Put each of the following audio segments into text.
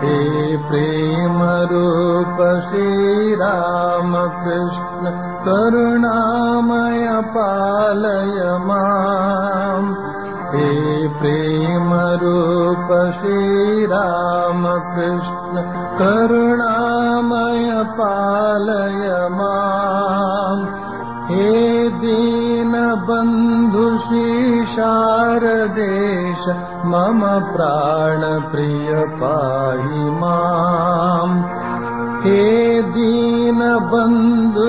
हे प्रेमरूप श्रीरामकृष्ण करुणामय पालय माम् हे प्रेमरूप श्रीरामकृष्ण करुणामय पालय माम् हे दीनबन्धु शारदेश मम प्राणप्रिय पाहि माम् हे दीनबन्धु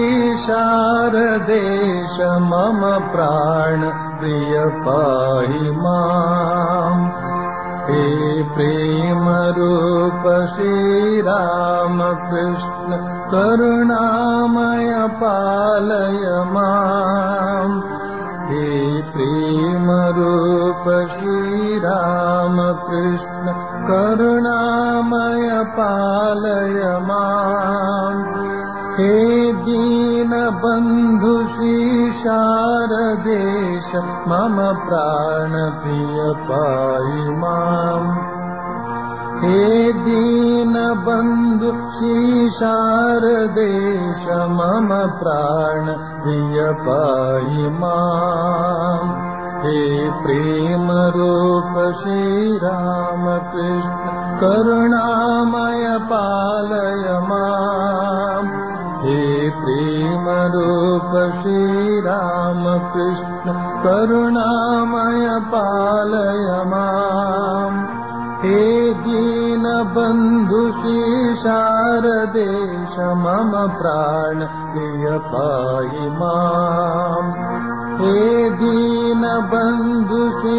शारदेश मम प्राणप्रिय पाहि माम् हे प्रेमरूप श्रीरामकृष्ण करुणामय पालय माम् हे प्रेमरूप श्रीरामकृष्ण करुणामय पालय माम् हे दीनबन्धु शारदेश मम प्राणप्रिय पाहि माम् हे दीनबन्धु शारदेश मम प्राणप्रिय पाहि माम् हे प्रेमरूप श्रीरामकृष्ण करुणामय पालय माम् हे प्रेमरूप श्रीरामकृष्ण करुणामय पालय माम् हे दीनबन्धु शारदेश मम प्राण प्रिय पाहि माम् हे दीनबन्धु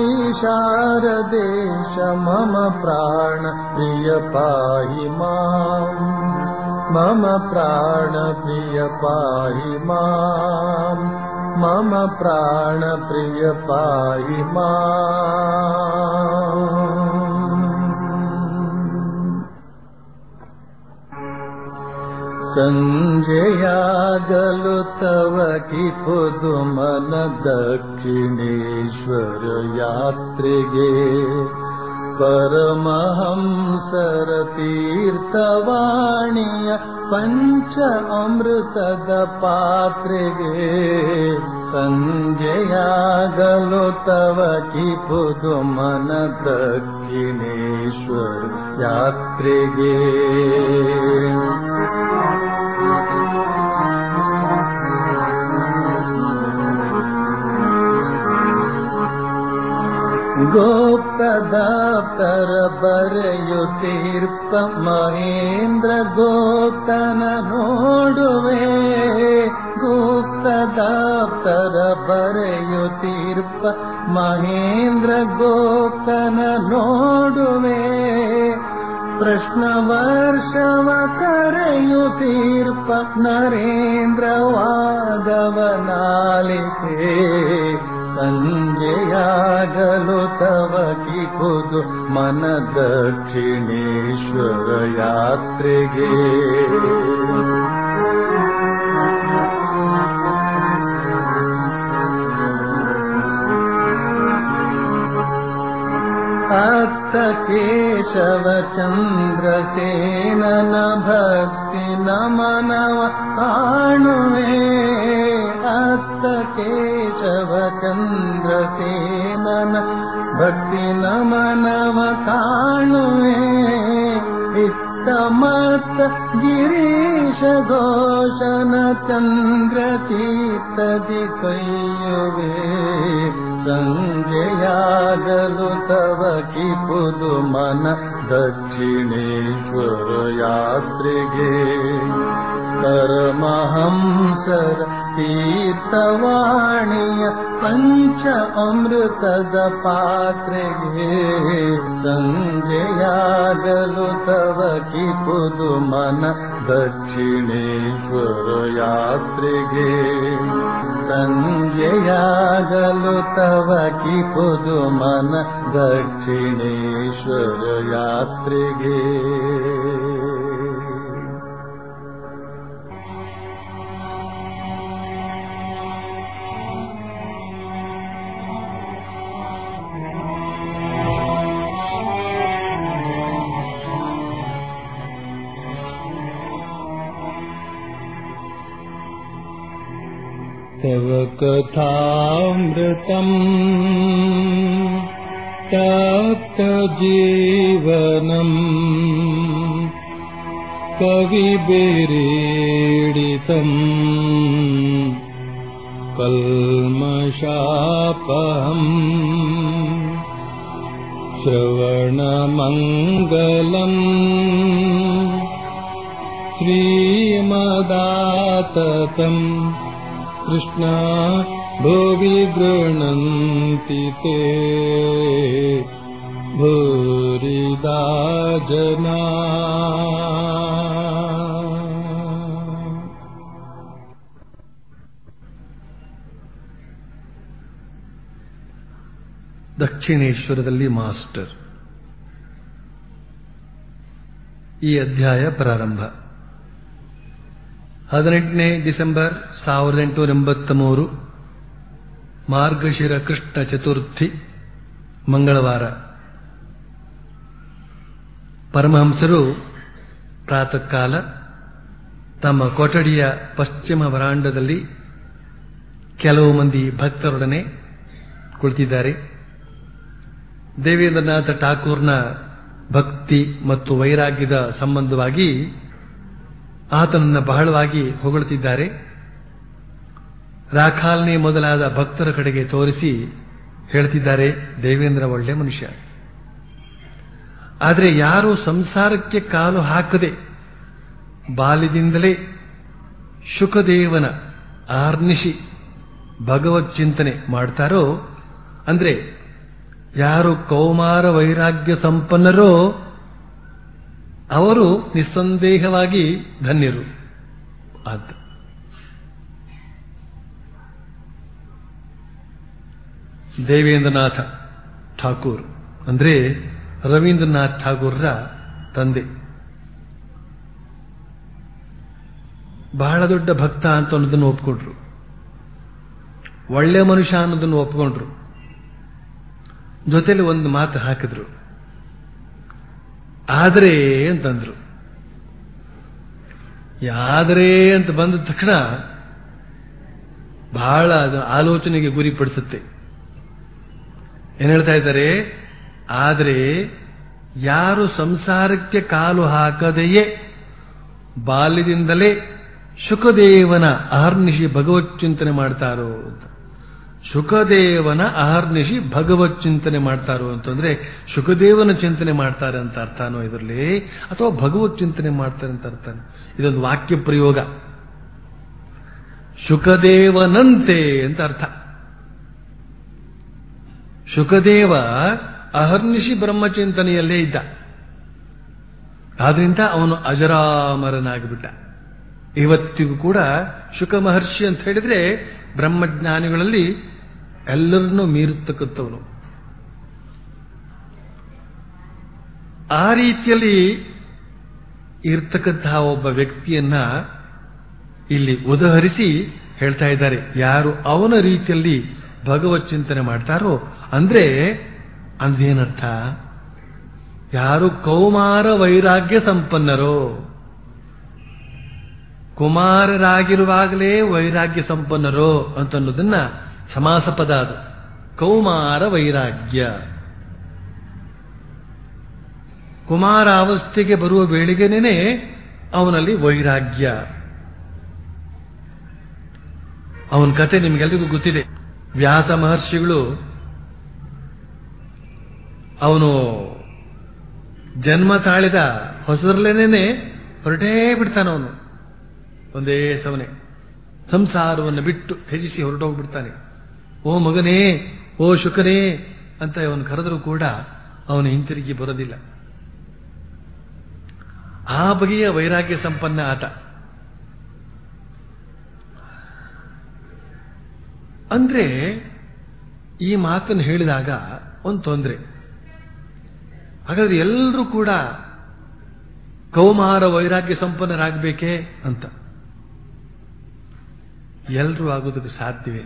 शारदेश मम प्राण प्रिय पाहि माम् मम प्राणप्रिय पाहि माम् मम प्राणप्रिय पाहि माम् सञ्जयागलु तव कि पुदुमन दक्षिणेश्वर यात्रिगे परमहंसर तीर्थवाणीय पञ्च अमृतद पात्रिगे सञ्जयागलो तव कि पुदुमन दक्षिणेश्वर यात्रिगे गोप्तदाप्तर बರೆಯುತ್ತೀರ್ಪ ಮಹೇಂದ್ರ ಗೋಪ್ತನ ನೋಡುವೆ ಗುಪ್ತದಾಪ್ತರ ಬರೆಯುತ್ತೀರ್ಪ ಮಹೇಂದ್ರ ಗೋಪ್ತನ ನೋಡುವೆ ಪ್ರಶ್ನ ವರ್ಷವ ಕರೆಯುತ್ತೀರ್ಪ ನರೇಂದ್ರ ವಾದವನಾಲಿಕೆ ಸಂಜೆಯಾಗಲು ತವ ಕಿಪುದು ಮನ ದಕ್ಷಿಣೇಶ್ವರ ಯಾತ್ರೆಗೆ ಅತ್ತ ಕೇಶವ ಚಂದ್ರಸೇನನ ಭಕ್ತಿ ನಮನವ ಕಾಣುವೆ ಅತ್ತ ಕೇಶವ ಚಂದ್ರಸೇನನ ಭಕ್ತಿ ನಮನವ ಕಾಣುವೆ ಇತ್ತ ಮತ್ತ ಗಿರೀಶ ಘೋಷನ ಚಂದ್ರ ಚೀತದಿ ಕೈಯುವೆ ಸಂಜೆಯಾಗಲು ತವ ಕಿಪುದು ಮನ ದಕ್ಷಿಣೇಶ್ವರ ಯಾತ್ರೆಗೆ ಪರಮಹಂಸರ ತೀರ್ಥವಾಣಿಯ ಪಂಚ ಅಮೃತದ ಪಾತ್ರೆಗೆ ಸಂಜೆಯಾಗಲು ತವ ಕಿಪುದು ಮನ ದಕ್ಷಿಣೇಶ್ವರ ಯಾತ್ರೆಗೆ ಸಂಜೆಯಾಗಲು ತವ ಕಿಪುದು ಮನ ದಕ್ಷಿಣೇಶ್ವರ ಯಾತ್ರೆಗೆ तव कथामृतम् तप्तजीवनम् कविभिरीडितम् कल्मषापहम् श्रवणमङ्गलम् श्रीमदाततम् कृष्णा भुवि गृह्णन्ति ते भूरिदा जना ದಕ್ಷಿಣೇಶ್ವರದಲ್ಲಿ ಮಾಸ್ಟರ್ ಈ ಅಧ್ಯಾಯ ಪ್ರಾರಂಭ ಹದಿನೆಂಟನೇ ಡಿಸೆಂಬರ್ ಸಾವಿರದ ಎಂಟುನೂರ ಎಂಬತ್ತ ಮೂರು ಮಾರ್ಗಶಿರ ಕೃಷ್ಣ ಚತುರ್ಥಿ ಮಂಗಳವಾರ ಪರಮಹಂಸರು ಪ್ರಾತಃ ಕಾಲ ತಮ್ಮ ಕೊಠಡಿಯ ಪಶ್ಚಿಮ ವರಾಂಡದಲ್ಲಿ ಕೆಲವು ಮಂದಿ ಭಕ್ತರೊಡನೆ ಕುಳಿತಿದ್ದಾರೆ ದೇವೇಂದ್ರನಾಥ ಠಾಕೂರ್ನ ಭಕ್ತಿ ಮತ್ತು ವೈರಾಗ್ಯದ ಸಂಬಂಧವಾಗಿ ಆತನನ್ನು ಬಹಳವಾಗಿ ಹೊಗಳುತ್ತಿದ್ದಾರೆ ರಾಖಾಲ್ನೆ ಮೊದಲಾದ ಭಕ್ತರ ಕಡೆಗೆ ತೋರಿಸಿ ಹೇಳ್ತಿದ್ದಾರೆ ದೇವೇಂದ್ರ ಒಳ್ಳೆ ಮನುಷ್ಯ ಆದರೆ ಯಾರು ಸಂಸಾರಕ್ಕೆ ಕಾಲು ಹಾಕದೆ ಬಾಲ್ಯದಿಂದಲೇ ಶುಕದೇವನ ಆರ್ನಿಶಿ ಭಗವತ್ ಚಿಂತನೆ ಮಾಡ್ತಾರೋ ಅಂದ್ರೆ ಯಾರು ಕೌಮಾರ ವೈರಾಗ್ಯ ಸಂಪನ್ನರೋ ಅವರು ನಿಸ್ಸಂದೇಹವಾಗಿ ಧನ್ಯರು ಅಂತ ದೇವೇಂದ್ರನಾಥ ಠಾಕೂರ್ ಅಂದ್ರೆ ರವೀಂದ್ರನಾಥ್ ಠಾಗೂರ್ರ ತಂದೆ ಬಹಳ ದೊಡ್ಡ ಭಕ್ತ ಅಂತ ಅನ್ನೋದನ್ನು ಒಪ್ಕೊಂಡ್ರು ಒಳ್ಳೆ ಮನುಷ್ಯ ಅನ್ನೋದನ್ನು ಒಪ್ಕೊಂಡ್ರು ಜೊತೆಲಿ ಒಂದು ಮಾತು ಹಾಕಿದ್ರು ಆದರೆ ಅಂತಂದ್ರು ಯಾದರೆ ಅಂತ ಬಂದ ತಕ್ಷಣ ಬಹಳ ಅದು ಆಲೋಚನೆಗೆ ಗುರಿಪಡಿಸುತ್ತೆ ಏನ್ ಹೇಳ್ತಾ ಇದ್ದಾರೆ ಆದರೆ ಯಾರು ಸಂಸಾರಕ್ಕೆ ಕಾಲು ಹಾಕದೆಯೇ ಬಾಲ್ಯದಿಂದಲೇ ಶುಕದೇವನ ಅಹರ್ನಿಶಿ ಭಗವತ್ ಚಿಂತನೆ ಮಾಡ್ತಾರೋ ಅಂತ ಶುಕದೇವನ ಅಹರ್ನಿಶಿ ಭಗವತ್ ಚಿಂತನೆ ಮಾಡ್ತಾರೋ ಅಂತಂದ್ರೆ ಶುಕದೇವನ ಚಿಂತನೆ ಮಾಡ್ತಾರೆ ಅಂತ ಅರ್ಥನೋ ಇದರಲ್ಲಿ ಅಥವಾ ಭಗವತ್ ಚಿಂತನೆ ಮಾಡ್ತಾರೆ ಅಂತ ಅರ್ಥ ಇದೊಂದು ವಾಕ್ಯ ಪ್ರಯೋಗ ಶುಕದೇವನಂತೆ ಅಂತ ಅರ್ಥ ಶುಕದೇವ ಅಹರ್ನಿಶಿ ಬ್ರಹ್ಮಚಿಂತನೆಯಲ್ಲೇ ಇದ್ದ ಆದ್ರಿಂದ ಅವನು ಅಜರಾಮರನಾಗಿಬಿಟ್ಟ ಇವತ್ತಿಗೂ ಕೂಡ ಶುಕ ಮಹರ್ಷಿ ಅಂತ ಹೇಳಿದ್ರೆ ಬ್ರಹ್ಮಜ್ಞಾನಿಗಳಲ್ಲಿ ಎಲ್ಲರನ್ನೂ ಮೀರತಕ್ಕಂಥವನು ಆ ರೀತಿಯಲ್ಲಿ ಇರ್ತಕ್ಕಂತಹ ಒಬ್ಬ ವ್ಯಕ್ತಿಯನ್ನ ಇಲ್ಲಿ ಉದಹರಿಸಿ ಹೇಳ್ತಾ ಇದ್ದಾರೆ ಯಾರು ಅವನ ರೀತಿಯಲ್ಲಿ ಭಗವತ್ ಚಿಂತನೆ ಮಾಡ್ತಾರೋ ಅಂದ್ರೆ ಅಂದೇನರ್ಥ ಯಾರು ಕೌಮಾರ ವೈರಾಗ್ಯ ಸಂಪನ್ನರೋ ಕುಮಾರರಾಗಿರುವಾಗಲೇ ವೈರಾಗ್ಯ ಸಂಪನ್ನರೋ ಅಂತ ಅನ್ನೋದನ್ನ ಸಮಾಸ ಪದ ಅದು ಕೌಮಾರ ವೈರಾಗ್ಯ ಕುಮಾರಾವಸ್ಥೆಗೆ ಬರುವ ವೇಳೆಗೇನೆ ಅವನಲ್ಲಿ ವೈರಾಗ್ಯ ಅವನ ಕತೆ ನಿಮ್ಗೆಲ್ರಿಗೂ ಗೊತ್ತಿದೆ ವ್ಯಾಸ ಮಹರ್ಷಿಗಳು ಅವನು ಜನ್ಮ ತಾಳಿದ ಹೊಸರಲ್ಲೇನೆ ಹೊರಟೇ ಬಿಡ್ತಾನವನು ಒಂದೇ ಸವನೆ ಸಂಸಾರವನ್ನು ಬಿಟ್ಟು ತ್ಯಜಿಸಿ ಹೊರಟೋಗ್ಬಿಡ್ತಾನೆ ಓ ಮಗನೇ ಓ ಶುಕನೇ ಅಂತ ಅವನು ಕರೆದರೂ ಕೂಡ ಅವನು ಹಿಂತಿರುಗಿ ಬರೋದಿಲ್ಲ ಆ ಬಗೆಯ ವೈರಾಗ್ಯ ಸಂಪನ್ನ ಆತ ಅಂದ್ರೆ ಈ ಮಾತನ್ನು ಹೇಳಿದಾಗ ಒಂದು ತೊಂದರೆ ಹಾಗಾದ್ರೆ ಎಲ್ಲರೂ ಕೂಡ ಕೌಮಾರ ವೈರಾಗ್ಯ ಸಂಪನ್ನರಾಗಬೇಕೇ ಅಂತ ಎಲ್ಲರೂ ಆಗೋದಕ್ಕೆ ಸಾಧ್ಯವೇ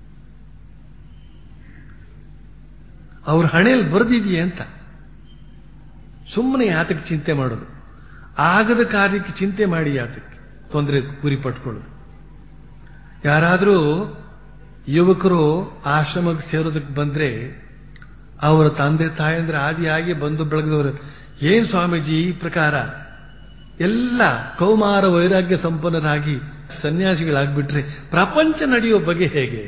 ಅವ್ರ ಹಣೆಯಲ್ಲಿ ಬರೆದಿದೆಯೇ ಅಂತ ಸುಮ್ಮನೆ ಯಾತಕ್ಕೆ ಚಿಂತೆ ಮಾಡೋದು ಆಗದ ಕಾರ್ಯಕ್ಕೆ ಚಿಂತೆ ಮಾಡಿ ಯಾತಕ್ಕೆ ತೊಂದರೆ ಗುರಿ ಪಟ್ಕೊಳ್ಳೋದು ಯಾರಾದರೂ ಯುವಕರು ಆಶ್ರಮಕ್ಕೆ ಸೇರೋದಕ್ಕೆ ಬಂದ್ರೆ ಅವರ ತಂದೆ ತಾಯಂದ್ರೆ ಆದಿಯಾಗಿ ಬಂದು ಬೆಳಗದವರು ಏನ್ ಸ್ವಾಮೀಜಿ ಈ ಪ್ರಕಾರ ಎಲ್ಲ ಕೌಮಾರ ವೈರಾಗ್ಯ ಸಂಪನ್ನರಾಗಿ ಸನ್ಯಾಸಿಗಳಾಗ್ಬಿಟ್ರೆ ಪ್ರಪಂಚ ನಡೆಯುವ ಬಗೆ ಹೇಗೆ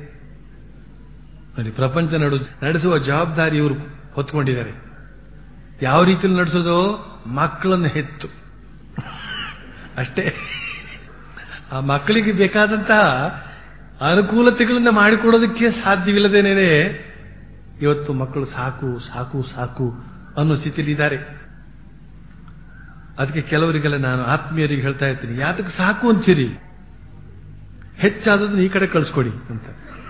ನೋಡಿ ಪ್ರಪಂಚ ನಡು ನಡೆಸುವ ಜವಾಬ್ದಾರಿ ಇವರು ಹೊತ್ಕೊಂಡಿದ್ದಾರೆ ಯಾವ ರೀತಿಯಲ್ಲಿ ನಡೆಸೋದು ಮಕ್ಕಳನ್ನು ಹೆತ್ತು ಅಷ್ಟೇ ಆ ಮಕ್ಕಳಿಗೆ ಬೇಕಾದಂತಹ ಅನುಕೂಲತೆಗಳನ್ನ ಮಾಡಿಕೊಡೋದಕ್ಕೆ ಸಾಧ್ಯವಿಲ್ಲದೇನೆ ಇವತ್ತು ಮಕ್ಕಳು ಸಾಕು ಸಾಕು ಸಾಕು ಅನ್ನೋ ಸ್ಥಿತಿಲಿದ್ದಾರೆ ಅದಕ್ಕೆ ಕೆಲವರಿಗೆಲ್ಲ ನಾನು ಆತ್ಮೀಯರಿಗೆ ಹೇಳ್ತಾ ಇರ್ತೀನಿ ಯಾತಕ್ಕೆ ಸಾಕು ಅಂತೀರಿ ಹೆಚ್ಚಾದದನ್ನ ಈ ಕಡೆ ಕಳಿಸ್ಕೊಡಿ ಅಂತ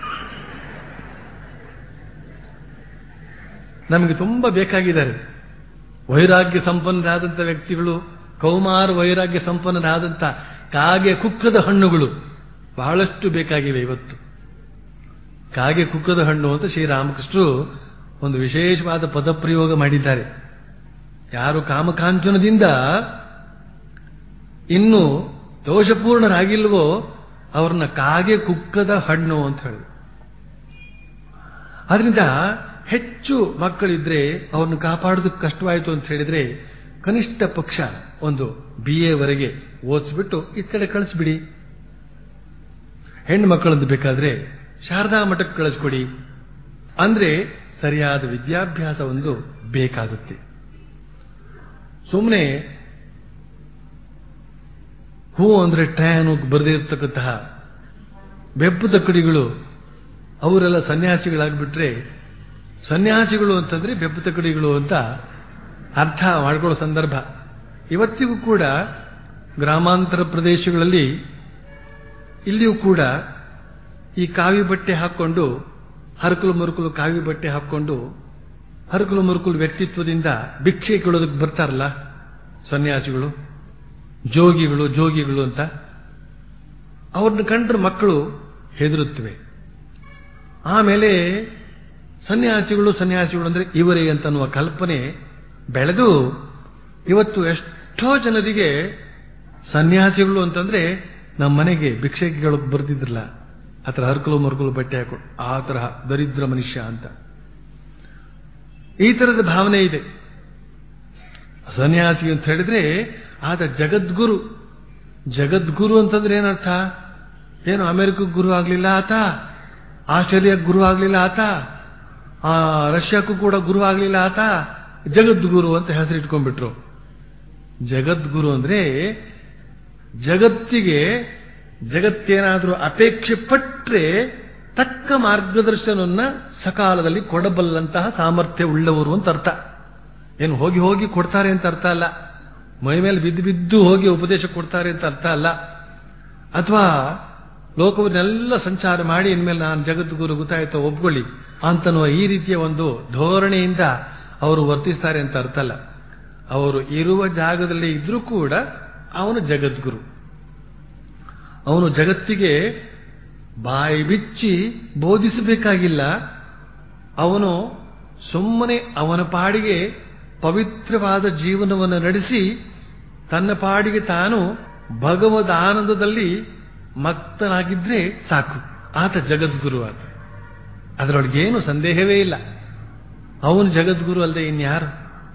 ನಮಗೆ ತುಂಬಾ ಬೇಕಾಗಿದ್ದಾರೆ ವೈರಾಗ್ಯ ಸಂಪನ್ನರಾದಂಥ ವ್ಯಕ್ತಿಗಳು ಕೌಮಾರ ವೈರಾಗ್ಯ ಸಂಪನ್ನರಾದಂಥ ಕಾಗೆ ಕುಕ್ಕದ ಹಣ್ಣುಗಳು ಬಹಳಷ್ಟು ಬೇಕಾಗಿವೆ ಇವತ್ತು ಕಾಗೆ ಕುಕ್ಕದ ಹಣ್ಣು ಅಂತ ಶ್ರೀರಾಮಕೃಷ್ಣರು ಒಂದು ವಿಶೇಷವಾದ ಪದಪ್ರಯೋಗ ಮಾಡಿದ್ದಾರೆ ಯಾರು ಕಾಮಕಾಂಚನದಿಂದ ಇನ್ನು ದೋಷಪೂರ್ಣರಾಗಿಲ್ವೋ ಅವ್ರನ್ನ ಕಾಗೆ ಕುಕ್ಕದ ಹಣ್ಣು ಅಂತ ಹೇಳಿದ್ರು ಆದ್ರಿಂದ ಹೆಚ್ಚು ಮಕ್ಕಳಿದ್ರೆ ಅವ್ರನ್ನ ಕಾಪಾಡೋದಕ್ಕೆ ಕಷ್ಟವಾಯಿತು ಅಂತ ಹೇಳಿದ್ರೆ ಕನಿಷ್ಠ ಪಕ್ಷ ಒಂದು ಬಿ ಎವರೆಗೆ ಓದಿಸ್ಬಿಟ್ಟು ಈ ಕಡೆ ಕಳಿಸ್ಬಿಡಿ ಹೆಣ್ಣು ಮಕ್ಕಳದ್ದು ಬೇಕಾದ್ರೆ ಶಾರದಾ ಮಠಕ್ಕೆ ಕಳಿಸ್ಕೊಡಿ ಅಂದ್ರೆ ಸರಿಯಾದ ವಿದ್ಯಾಭ್ಯಾಸ ಒಂದು ಬೇಕಾಗುತ್ತೆ ಸುಮ್ಮನೆ ಹೂ ಅಂದ್ರೆ ಟ್ಯಾನು ಬರದೇ ಇರತಕ್ಕಂತಹ ಬೆಪ್ಪು ತಕ್ಕಡಿಗಳು ಅವರೆಲ್ಲ ಸನ್ಯಾಸಿಗಳಾಗ್ಬಿಟ್ರೆ ಸನ್ಯಾಸಿಗಳು ಅಂತಂದ್ರೆ ಬೆಪ್ಪು ತಕ್ಕಡಿಗಳು ಅಂತ ಅರ್ಥ ಮಾಡ್ಕೊಳ್ಳೋ ಸಂದರ್ಭ ಇವತ್ತಿಗೂ ಕೂಡ ಗ್ರಾಮಾಂತರ ಪ್ರದೇಶಗಳಲ್ಲಿ ಇಲ್ಲಿಯೂ ಕೂಡ ಈ ಕಾವಿ ಬಟ್ಟೆ ಹಾಕೊಂಡು ಹರಕಲು ಮರುಕಲು ಕಾವಿ ಬಟ್ಟೆ ಹಾಕೊಂಡು ಹರಕಲು ಮರುಕಲು ವ್ಯಕ್ತಿತ್ವದಿಂದ ಭಿಕ್ಷೆ ಕೇಳೋದಕ್ಕೆ ಬರ್ತಾರಲ್ಲ ಸನ್ಯಾಸಿಗಳು ಜೋಗಿಗಳು ಜೋಗಿಗಳು ಅಂತ ಅವ್ರನ್ನ ಕಂಡ್ರೆ ಮಕ್ಕಳು ಹೆದರುತ್ತವೆ ಆಮೇಲೆ ಸನ್ಯಾಸಿಗಳು ಸನ್ಯಾಸಿಗಳು ಅಂದ್ರೆ ಇವರೇ ಅಂತನ್ನುವ ಕಲ್ಪನೆ ಬೆಳೆದು ಇವತ್ತು ಎಷ್ಟೋ ಜನರಿಗೆ ಸನ್ಯಾಸಿಗಳು ಅಂತಂದ್ರೆ ನಮ್ಮ ಮನೆಗೆ ಭಿಕ್ಷೆಗಳು ಬರ್ತಿದ್ರಲ್ಲ ಆ ಥರ ಹರ್ಕಲು ಮರ್ಕಲು ಬಟ್ಟೆ ಹಾಕೊಂಡು ಆ ತರಹ ದರಿದ್ರ ಮನುಷ್ಯ ಅಂತ ಈ ತರದ ಭಾವನೆ ಇದೆ ಸನ್ಯಾಸಿ ಅಂತ ಹೇಳಿದ್ರೆ ಆದ ಜಗದ್ಗುರು ಜಗದ್ಗುರು ಅಂತಂದ್ರೆ ಏನರ್ಥ ಏನು ಅಮೆರಿಕಕ್ಕೆ ಗುರು ಆಗ್ಲಿಲ್ಲ ಆತ ಆಸ್ಟ್ರೇಲಿಯಾಕ್ಕೆ ಗುರು ಆಗ್ಲಿಲ್ಲ ಆತ ಆ ರಷ್ಯಾಕ್ಕೂ ಕೂಡ ಗುರು ಆಗ್ಲಿಲ್ಲ ಆತ ಜಗದ್ಗುರು ಅಂತ ಹೆಸರಿಟ್ಕೊಂಡ್ಬಿಟ್ರು ಜಗದ್ಗುರು ಅಂದ್ರೆ ಜಗತ್ತಿಗೆ ಜಗತ್ತೇನಾದರೂ ಅಪೇಕ್ಷೆ ಪಟ್ರೆ ತಕ್ಕ ಮಾರ್ಗದರ್ಶನವನ್ನ ಸಕಾಲದಲ್ಲಿ ಕೊಡಬಲ್ಲಂತಹ ಸಾಮರ್ಥ್ಯ ಉಳ್ಳವರು ಅಂತ ಅರ್ಥ ಏನು ಹೋಗಿ ಹೋಗಿ ಕೊಡ್ತಾರೆ ಅಂತ ಅರ್ಥ ಅಲ್ಲ ಮೈ ಮೇಲೆ ಬಿದ್ದು ಬಿದ್ದು ಹೋಗಿ ಉಪದೇಶ ಕೊಡ್ತಾರೆ ಅಂತ ಅರ್ಥ ಅಲ್ಲ ಅಥವಾ ಲೋಕವನ್ನೆಲ್ಲ ಸಂಚಾರ ಮಾಡಿ ಇನ್ಮೇಲೆ ನಾನು ಜಗದ್ಗುರು ಗೊತ್ತಾಯ್ತೋ ಒಪ್ಕೊಳ್ಳಿ ಅಂತನ್ನುವ ಈ ರೀತಿಯ ಒಂದು ಧೋರಣೆಯಿಂದ ಅವರು ವರ್ತಿಸ್ತಾರೆ ಅಂತ ಅರ್ಥ ಅಲ್ಲ ಅವರು ಇರುವ ಜಾಗದಲ್ಲಿ ಇದ್ರೂ ಕೂಡ ಅವನು ಜಗದ್ಗುರು ಅವನು ಜಗತ್ತಿಗೆ ಬಾಯಿ ಬಿಚ್ಚಿ ಬೋಧಿಸಬೇಕಾಗಿಲ್ಲ ಅವನು ಸುಮ್ಮನೆ ಅವನ ಪಾಡಿಗೆ ಪವಿತ್ರವಾದ ಜೀವನವನ್ನು ನಡೆಸಿ ತನ್ನ ಪಾಡಿಗೆ ತಾನು ಭಗವದ್ ಆನಂದದಲ್ಲಿ ಮಕ್ತನಾಗಿದ್ರೆ ಸಾಕು ಆತ ಜಗದ್ಗುರು ಆತ ಅದರೊಳಗೇನು ಸಂದೇಹವೇ ಇಲ್ಲ ಅವನು ಜಗದ್ಗುರು ಅಲ್ಲದೆ ಇನ್ಯಾರು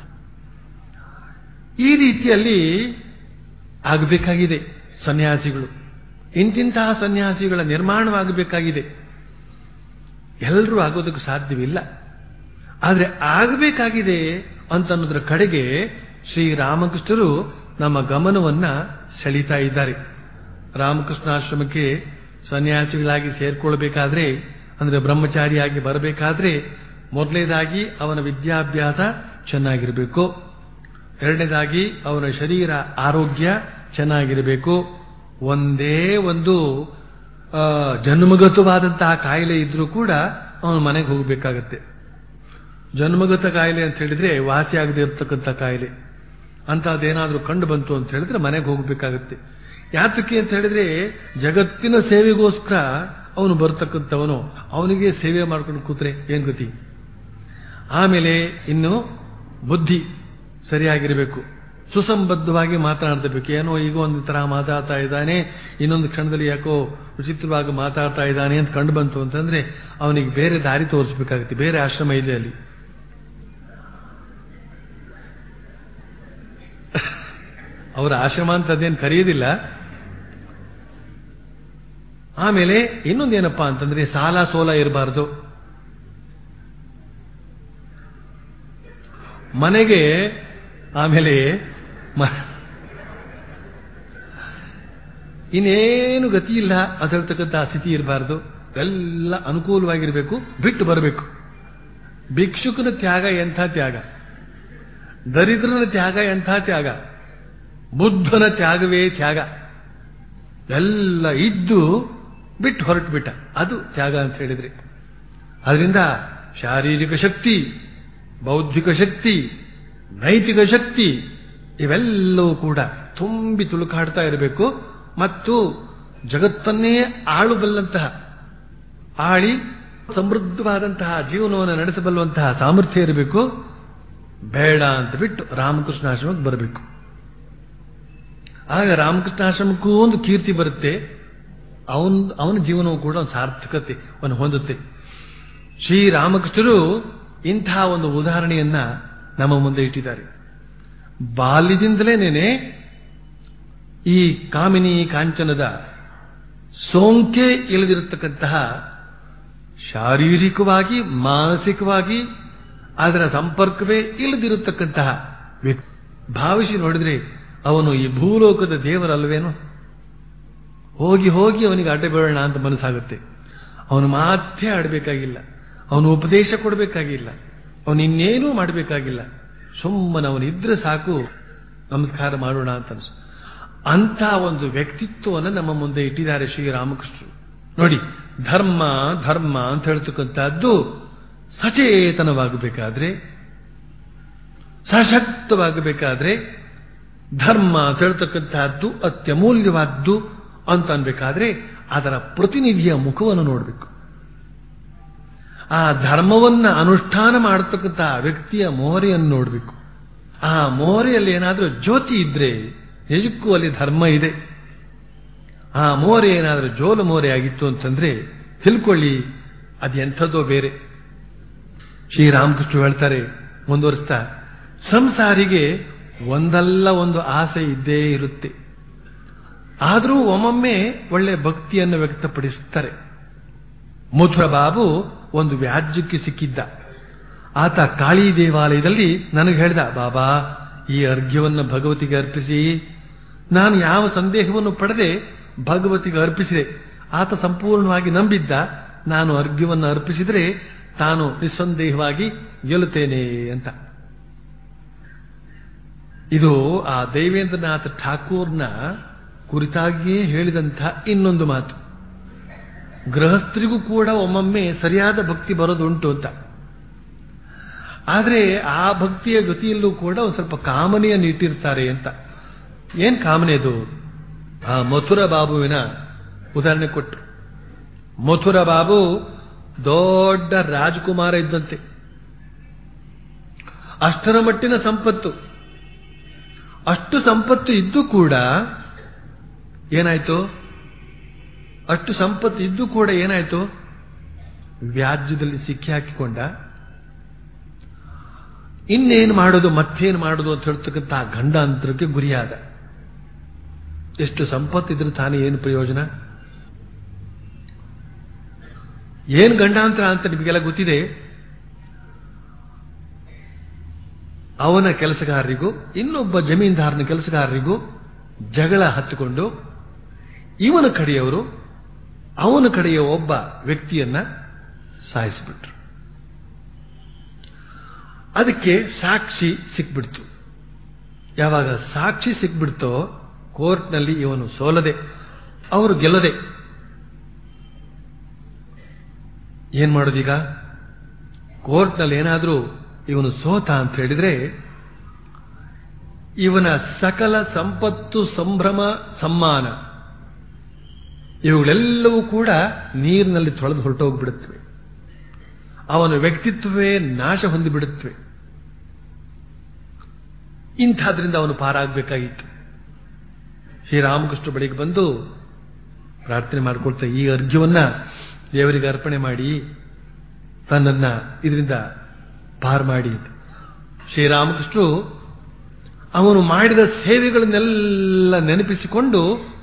ಈ ರೀತಿಯಲ್ಲಿ ಆಗಬೇಕಾಗಿದೆ ಸನ್ಯಾಸಿಗಳು ಇಂತಿಂತಹ ಸನ್ಯಾಸಿಗಳ ನಿರ್ಮಾಣವಾಗಬೇಕಾಗಿದೆ ಎಲ್ಲರೂ ಆಗೋದಕ್ಕೆ ಸಾಧ್ಯವಿಲ್ಲ ಆದರೆ ಆಗಬೇಕಾಗಿದೆ ಅಂತನ್ನೋದ್ರ ಕಡೆಗೆ ಶ್ರೀರಾಮಕೃಷ್ಣರು ನಮ್ಮ ಗಮನವನ್ನ ಸೆಳೀತಾ ಇದ್ದಾರೆ ರಾಮಕೃಷ್ಣಾಶ್ರಮಕ್ಕೆ ಸನ್ಯಾಸಿಗಳಾಗಿ ಸೇರ್ಕೊಳ್ಬೇಕಾದ್ರೆ ಅಂದ್ರೆ ಬ್ರಹ್ಮಚಾರಿಯಾಗಿ ಬರಬೇಕಾದ್ರೆ ಮೊದಲನೇದಾಗಿ ಅವನ ವಿದ್ಯಾಭ್ಯಾಸ ಚೆನ್ನಾಗಿರಬೇಕು ಎರಡನೇದಾಗಿ ಅವನ ಶರೀರ ಆರೋಗ್ಯ ಚೆನ್ನಾಗಿರಬೇಕು ಒಂದೇ ಒಂದು ಆ, ಜನ್ಮಗತವಾದಂತಹ ಕಾಯಿಲೆ ಇದ್ರೂ ಕೂಡ ಅವನು ಮನೆಗೆ ಹೋಗಬೇಕಾಗತ್ತೆ ಜನ್ಮಗತ ಕಾಯಿಲೆ ಅಂತ ಹೇಳಿದ್ರೆ ವಾಸಿ ಆಗದೆ ಇರತಕ್ಕಂಥ ಕಾಯಿಲೆ ಅಂತಹದ್ದೇನಾದ್ರೂ ಕಂಡು ಬಂತು ಅಂತ ಹೇಳಿದ್ರೆ ಮನೆಗೆ ಹೋಗಬೇಕಾಗತ್ತೆ ಯಾತಕ್ಕೆ ಅಂತ ಹೇಳಿದ್ರೆ ಜಗತ್ತಿನ ಸೇವೆಗೋಸ್ಕರ ಅವನು ಬರ್ತಕ್ಕಂಥವನು ಅವನಿಗೆ ಸೇವೆ ಮಾಡ್ಕೊಂಡು ಕೂತ್ರೆ ಏನ್ ಗತಿ ಆಮೇಲೆ ಇನ್ನು ಬುದ್ಧಿ ಸರಿಯಾಗಿರಬೇಕು ಸುಸಂಬದ್ಧವಾಗಿ ಮಾತನಾಡ್ತಿರ್ಬೇಕು ಏನೋ ಈಗ ಒಂದು ತರ ಮಾತಾಡ್ತಾ ಇದ್ದಾನೆ ಇನ್ನೊಂದು ಕ್ಷಣದಲ್ಲಿ ಯಾಕೋ ವಿಚಿತ್ರವಾಗಿ ಮಾತಾಡ್ತಾ ಇದ್ದಾನೆ ಅಂತ ಕಂಡು ಬಂತು ಅಂತಂದ್ರೆ ಅವನಿಗೆ ಬೇರೆ ದಾರಿ ತೋರಿಸ್ಬೇಕಾಗುತ್ತೆ ಬೇರೆ ಆಶ್ರಮ ಇದೆ ಅಲ್ಲಿ ಅವರ ಆಶ್ರಮ ಅಂತ ಅದೇನು ಕರೆಯೋದಿಲ್ಲ ಆಮೇಲೆ ಇನ್ನೊಂದೇನಪ್ಪಾ ಅಂತಂದ್ರೆ ಸಾಲ ಸೋಲ ಇರಬಾರ್ದು ಮನೆಗೆ ಆಮೇಲೆ ಮ- ಇನ್ನೇನು ಗತಿ ಇಲ್ಲ ಅಂತ ಹೇಳ್ತಕ್ಕಂಥ ಸ್ಥಿತಿ ಇರಬಾರ್ದು ಎಲ್ಲ ಅನುಕೂಲವಾಗಿರಬೇಕು ಬಿಟ್ಟು ಬರಬೇಕು ಭಿಕ್ಷುಕನ ತ್ಯಾಗ ಎಂಥ ತ್ಯಾಗ ದರಿದ್ರನ ತ್ಯಾಗ ಎಂಥ ತ್ಯಾಗ ಬುದ್ಧನ ತ್ಯಾಗವೇ ತ್ಯಾಗ ಎಲ್ಲ ಇದ್ದು ಬಿಟ್ಟು ಹೊರಟು ಬಿಟ್ಟ ಅದು ತ್ಯಾಗ ಅಂತ ಹೇಳಿದ್ರೆ ಅದರಿಂದ ಶಾರೀರಿಕ ಶಕ್ತಿ ಬೌದ್ಧಿಕ ಶಕ್ತಿ ನೈತಿಕ ಶಕ್ತಿ ಇವೆಲ್ಲವೂ ಕೂಡ ತುಂಬಿ ತುಳುಕಾಡ್ತಾ ಇರಬೇಕು ಮತ್ತು ಜಗತ್ತನ್ನೇ ಆಳುಬಲ್ಲಂತಹ ಆಳಿ ಸಮೃದ್ಧವಾದಂತಹ ಜೀವನವನ್ನು ನಡೆಸಬಲ್ಲುವಂತಹ ಸಾಮರ್ಥ್ಯ ಇರಬೇಕು ಬೇಡ ಅಂತ ಬಿಟ್ಟು ರಾಮಕೃಷ್ಣಾಶ್ರಮಕ್ಕೆ ಬರಬೇಕು ಆಗ ರಾಮಕೃಷ್ಣಾಶ್ರಮಕ್ಕೂ ಒಂದು ಕೀರ್ತಿ ಬರುತ್ತೆ ಅವನ್ ಅವನ ಜೀವನವೂ ಕೂಡ ಒಂದು ಸಾರ್ಥಕತೆಯನ್ನು ಹೊಂದುತ್ತೆ ಶ್ರೀರಾಮಕೃಷ್ಣರು ಇಂತಹ ಒಂದು ಉದಾಹರಣೆಯನ್ನ ನಮ್ಮ ಮುಂದೆ ಇಟ್ಟಿದ್ದಾರೆ ಬಾಲ್ಯದಿಂದಲೇನೇನೆ ಈ ಕಾಮಿನಿ ಕಾಂಚನದ ಸೋಂಕೆ ಇಳಿದಿರತಕ್ಕಂತಹ ಶಾರೀರಿಕವಾಗಿ ಮಾನಸಿಕವಾಗಿ ಅದರ ಸಂಪರ್ಕವೇ ಇಲ್ಲದಿರತಕ್ಕಂತಹ ವ್ಯಕ್ತಿ ಭಾವಿಸಿ ನೋಡಿದ್ರೆ ಅವನು ಈ ಭೂಲೋಕದ ದೇವರಲ್ವೇನು ಹೋಗಿ ಹೋಗಿ ಅವನಿಗೆ ಅಡ್ಡ ಬೀಳೋಣ ಅಂತ ಮನಸ್ಸಾಗುತ್ತೆ ಅವನು ಮಾತೇ ಆಡಬೇಕಾಗಿಲ್ಲ ಅವನು ಉಪದೇಶ ಕೊಡಬೇಕಾಗಿಲ್ಲ ಅವನು ಇನ್ನೇನೂ ಮಾಡಬೇಕಾಗಿಲ್ಲ ಸುಮ್ಮನೆ ಅವನಿದ್ರೆ ಸಾಕು ನಮಸ್ಕಾರ ಮಾಡೋಣ ಅಂತ ಅನ್ಸು ಅಂತ ಒಂದು ವ್ಯಕ್ತಿತ್ವವನ್ನು ನಮ್ಮ ಮುಂದೆ ಇಟ್ಟಿದ್ದಾರೆ ಶ್ರೀರಾಮಕೃಷ್ಣರು ನೋಡಿ ಧರ್ಮ ಧರ್ಮ ಅಂತ ಹೇಳ್ತಕ್ಕಂಥದ್ದು ಸಚೇತನವಾಗಬೇಕಾದ್ರೆ ಸಶಕ್ತವಾಗಬೇಕಾದ್ರೆ ಧರ್ಮ ಅಂತ ಹೇಳ್ತಕ್ಕಂತಹದ್ದು ಅತ್ಯಮೂಲ್ಯವಾದ್ದು ಅಂತ ಅನ್ಬೇಕಾದ್ರೆ ಅದರ ಪ್ರತಿನಿಧಿಯ ಮುಖವನ್ನು ನೋಡಬೇಕು ಆ ಧರ್ಮವನ್ನ ಅನುಷ್ಠಾನ ಮಾಡತಕ್ಕಂತಹ ವ್ಯಕ್ತಿಯ ಮೋಹರೆಯನ್ನು ನೋಡಬೇಕು ಆ ಮೋಹರೆಯಲ್ಲಿ ಏನಾದರೂ ಜ್ಯೋತಿ ಇದ್ರೆ ನಿಜಕ್ಕೂ ಅಲ್ಲಿ ಧರ್ಮ ಇದೆ ಆ ಮೋರೆ ಏನಾದರೂ ಜೋಲ ಮೋರೆ ಆಗಿತ್ತು ಅಂತಂದ್ರೆ ತಿಳ್ಕೊಳ್ಳಿ ಅದೆಂಥದ್ದೋ ಬೇರೆ ಶ್ರೀರಾಮಕೃಷ್ಣ ಹೇಳ್ತಾರೆ ಮುಂದುವರಿಸ್ತಾ ಸಂಸಾರಿಗೆ ಒಂದಲ್ಲ ಒಂದು ಆಸೆ ಇದ್ದೇ ಇರುತ್ತೆ ಆದರೂ ಒಮ್ಮೊಮ್ಮೆ ಒಳ್ಳೆ ಭಕ್ತಿಯನ್ನು ವ್ಯಕ್ತಪಡಿಸುತ್ತಾರೆ ಮಥುರ ಬಾಬು ಒಂದು ವ್ಯಾಜ್ಯಕ್ಕೆ ಸಿಕ್ಕಿದ್ದ ಆತ ಕಾಳಿ ದೇವಾಲಯದಲ್ಲಿ ನನಗೆ ಹೇಳ್ದ ಬಾಬಾ ಈ ಅರ್ಘ್ಯವನ್ನು ಭಗವತಿಗೆ ಅರ್ಪಿಸಿ ನಾನು ಯಾವ ಸಂದೇಹವನ್ನು ಪಡೆದೆ ಭಗವತಿಗೆ ಅರ್ಪಿಸಿದೆ ಆತ ಸಂಪೂರ್ಣವಾಗಿ ನಂಬಿದ್ದ ನಾನು ಅರ್ಘ್ಯವನ್ನು ಅರ್ಪಿಸಿದರೆ ತಾನು ನಿಸ್ಸಂದೇಹವಾಗಿ ಗೆಲ್ಲುತ್ತೇನೆ ಅಂತ ಇದು ಆ ದೇವೇಂದ್ರನಾಥ ಠಾಕೂರ್ನ ಕುರಿತಾಗಿಯೇ ಹೇಳಿದಂತಹ ಇನ್ನೊಂದು ಮಾತು ಗೃಹಸ್ಥರಿಗೂ ಕೂಡ ಒಮ್ಮೊಮ್ಮೆ ಸರಿಯಾದ ಭಕ್ತಿ ಬರೋದುಂಟು ಅಂತ ಆದರೆ ಆ ಭಕ್ತಿಯ ಗತಿಯಲ್ಲೂ ಕೂಡ ಒಂದು ಸ್ವಲ್ಪ ಕಾಮನೆಯನ್ನು ಇಟ್ಟಿರ್ತಾರೆ ಅಂತ ಏನ್ ಕಾಮನೆ ಅದು ಆ ಮಥುರ ಬಾಬುವಿನ ಉದಾಹರಣೆ ಕೊಟ್ಟರು ಮಥುರ ಬಾಬು ದೊಡ್ಡ ರಾಜಕುಮಾರ ಇದ್ದಂತೆ ಅಷ್ಟರ ಮಟ್ಟಿನ ಸಂಪತ್ತು ಅಷ್ಟು ಸಂಪತ್ತು ಇದ್ದು ಕೂಡ ಏನಾಯ್ತು ಅಷ್ಟು ಸಂಪತ್ತು ಇದ್ದು ಕೂಡ ಏನಾಯ್ತು ವ್ಯಾಜ್ಯದಲ್ಲಿ ಸಿಕ್ಕಿ ಹಾಕಿಕೊಂಡ ಇನ್ನೇನು ಮಾಡೋದು ಮತ್ತೇನು ಮಾಡೋದು ಅಂತ ಹೇಳ್ತಕ್ಕಂಥ ಗಂಡಾಂತರಕ್ಕೆ ಗುರಿಯಾದ ಎಷ್ಟು ಸಂಪತ್ತಿದ್ರೆ ತಾನೇ ಏನು ಪ್ರಯೋಜನ ಏನ್ ಗಂಡಾಂತರ ಅಂತ ನಿಮಗೆಲ್ಲ ಗೊತ್ತಿದೆ ಅವನ ಕೆಲಸಗಾರರಿಗೂ ಇನ್ನೊಬ್ಬ ಜಮೀನ್ದಾರನ ಕೆಲಸಗಾರರಿಗೂ ಜಗಳ ಹತ್ತಿಕೊಂಡು ಇವನ ಕಡೆಯವರು ಅವನ ಕಡೆಯ ಒಬ್ಬ ವ್ಯಕ್ತಿಯನ್ನ ಸಾಯಿಸಿಬಿಟ್ರು ಅದಕ್ಕೆ ಸಾಕ್ಷಿ ಸಿಕ್ಬಿಡ್ತು ಯಾವಾಗ ಸಾಕ್ಷಿ ಸಿಕ್ಬಿಡ್ತೋ ಕೋರ್ಟ್ನಲ್ಲಿ ಇವನು ಸೋಲದೆ ಅವರು ಗೆಲ್ಲದೆ ಏನ್ ಮಾಡೋದೀಗ ಕೋರ್ಟ್ನಲ್ಲಿ ಏನಾದರೂ ಇವನು ಸೋತ ಅಂತ ಹೇಳಿದ್ರೆ ಇವನ ಸಕಲ ಸಂಪತ್ತು ಸಂಭ್ರಮ ಸಮ್ಮಾನ ಇವುಗಳೆಲ್ಲವೂ ಕೂಡ ನೀರಿನಲ್ಲಿ ತೊಳೆದು ಹೊರಟೋಗ್ಬಿಡುತ್ತವೆ ಅವನ ವ್ಯಕ್ತಿತ್ವವೇ ನಾಶ ಹೊಂದಿಬಿಡುತ್ತವೆ ಇಂಥದ್ರಿಂದ ಅವನು ಪಾರಾಗಬೇಕಾಗಿತ್ತು ಶ್ರೀರಾಮಕೃಷ್ಣ ಬಳಿಗೆ ಬಂದು ಪ್ರಾರ್ಥನೆ ಮಾಡಿಕೊಳ್ತಾ ಈ ಅರ್ಘ್ಯವನ್ನ ದೇವರಿಗೆ ಅರ್ಪಣೆ ಮಾಡಿ ತನ್ನನ್ನ ಇದರಿಂದ ಪಾರ್ ಮಾಡಿ ಅಂತ. ಶ್ರೀರಾಮಕೃಷ್ಣರು ಅವನು ಮಾಡಿದ ಸೇವೆಗಳನ್ನೆಲ್ಲ ನೆನಪಿಸಿಕೊಂಡು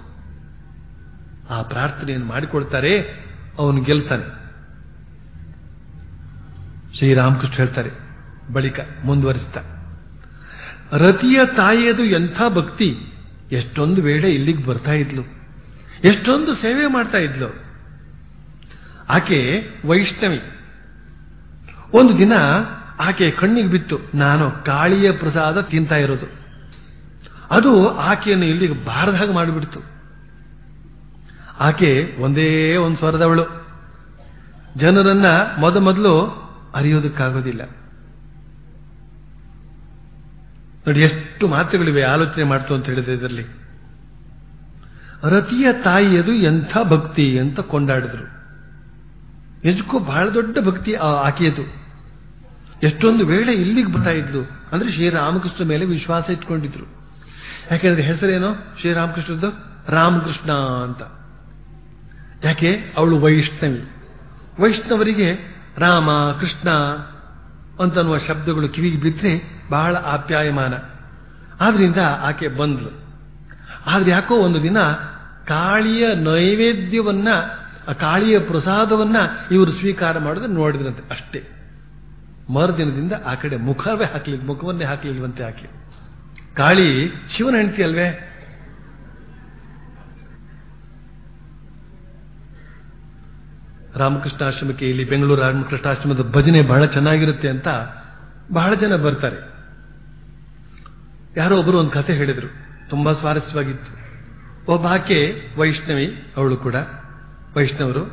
ಆ ಪ್ರಾರ್ಥನೆಯನ್ನು ಮಾಡಿಕೊಳ್ತಾರೆ ಅವನು ಗೆಲ್ತಾನೆ ಶ್ರೀರಾಮಕೃಷ್ಣ ಹೇಳ್ತಾರೆ ಬಳಿಕ ಮುಂದುವರಿಸ್ತಾ ರತಿಯ ತಾಯಿಯದು ಎಂಥ ಭಕ್ತಿ ಎಷ್ಟೊಂದು ವೇಳೆ ಇಲ್ಲಿಗೆ ಬರ್ತಾ ಇದ್ಲು ಎಷ್ಟೊಂದು ಸೇವೆ ಮಾಡ್ತಾ ಇದ್ಲು ಆಕೆ ವೈಷ್ಣವಿ ಒಂದು ದಿನ ಆಕೆ ಕಣ್ಣಿಗೆ ಬಿತ್ತು ನಾನು ಕಾಳಿಯ ಪ್ರಸಾದ ತಿಂತಾ ಇರೋದು ಅದು ಆಕೆಯನ್ನು ಇಲ್ಲಿಗೆ ಬಾರದ ಹಾಗೆ ಮಾಡಿಬಿಡ್ತು ಆಕೆ ಒಂದೇ ಒಂದು ಸ್ವರದವಳು ಜನರನ್ನ ಮೊದ ಮೊದಲು ಅರಿಯೋದಕ್ಕಾಗೋದಿಲ್ಲ ನೋಡಿ ಎಷ್ಟು ಮಾತುಗಳಿವೆ ಆಲೋಚನೆ ಮಾಡ್ತು ಅಂತ ಹೇಳಿದ್ರೆ ಇದರಲ್ಲಿ ರತಿಯ ತಾಯಿಯದು ಎಂಥ ಭಕ್ತಿ ಅಂತ ಕೊಂಡಾಡಿದ್ರು ನಿಜಕ್ಕೂ ಬಹಳ ದೊಡ್ಡ ಭಕ್ತಿ ಆ ಆಕೆಯದು ಎಷ್ಟೊಂದು ವೇಳೆ ಇಲ್ಲಿಗೆ ಬರ್ತಾ ಇದ್ಲು ಅಂದ್ರೆ ಶ್ರೀರಾಮಕೃಷ್ಣ ಮೇಲೆ ವಿಶ್ವಾಸ ಇಟ್ಕೊಂಡಿದ್ರು ಯಾಕೆಂದ್ರೆ ಹೆಸರೇನು ಶ್ರೀರಾಮಕೃಷ್ಣದ್ದು ರಾಮಕೃಷ್ಣ ಅಂತ ಯಾಕೆ ಅವಳು ವೈಷ್ಣವಿ ವೈಷ್ಣವರಿಗೆ ರಾಮ ಕೃಷ್ಣ ಅಂತನ್ನುವ ಶಬ್ದಗಳು ಕಿವಿಗೆ ಬಿದ್ದರೆ ಬಹಳ ಆಪ್ಯಾಯಮಾನ ಆದ್ರಿಂದ ಆಕೆ ಬಂದ್ಲು ಆದ್ರೆ ಯಾಕೋ ಒಂದು ದಿನ ಕಾಳಿಯ ನೈವೇದ್ಯವನ್ನ ಆ ಕಾಳಿಯ ಪ್ರಸಾದವನ್ನ ಇವರು ಸ್ವೀಕಾರ ಮಾಡಿದ್ರೆ ನೋಡಿದ್ರಂತೆ ಅಷ್ಟೇ ಮರುದಿನದಿಂದ ಆ ಕಡೆ ಮುಖವೇ ಹಾಕ್ಲಿಲ್ಲ ಮುಖವನ್ನೇ ಹಾಕ್ಲಿಲ್ವಂತೆ ಆಕೆ ಕಾಳಿ ಶಿವನ ಹೆಂಡತಿ ಅಲ್ವೇ ರಾಮಕೃಷ್ಣಾಶ್ರಮಕ್ಕೆ ಇಲ್ಲಿ ಬೆಂಗಳೂರು ರಾಮಕೃಷ್ಣಾಶ್ರಮದ ಭಜನೆ ಬಹಳ ಚೆನ್ನಾಗಿರುತ್ತೆ ಅಂತ ಬಹಳ ಜನ ಬರ್ತಾರೆ ಯಾರೋ ಒಬ್ಬರು ಒಂದು ಕಥೆ ಹೇಳಿದ್ರು ತುಂಬಾ ಸ್ವಾರಸ್ಯವಾಗಿತ್ತು ಒಬ್ಬ ಆಕೆ ವೈಷ್ಣವಿ ಅವಳು ಕೂಡ ವೈಷ್ಣವರು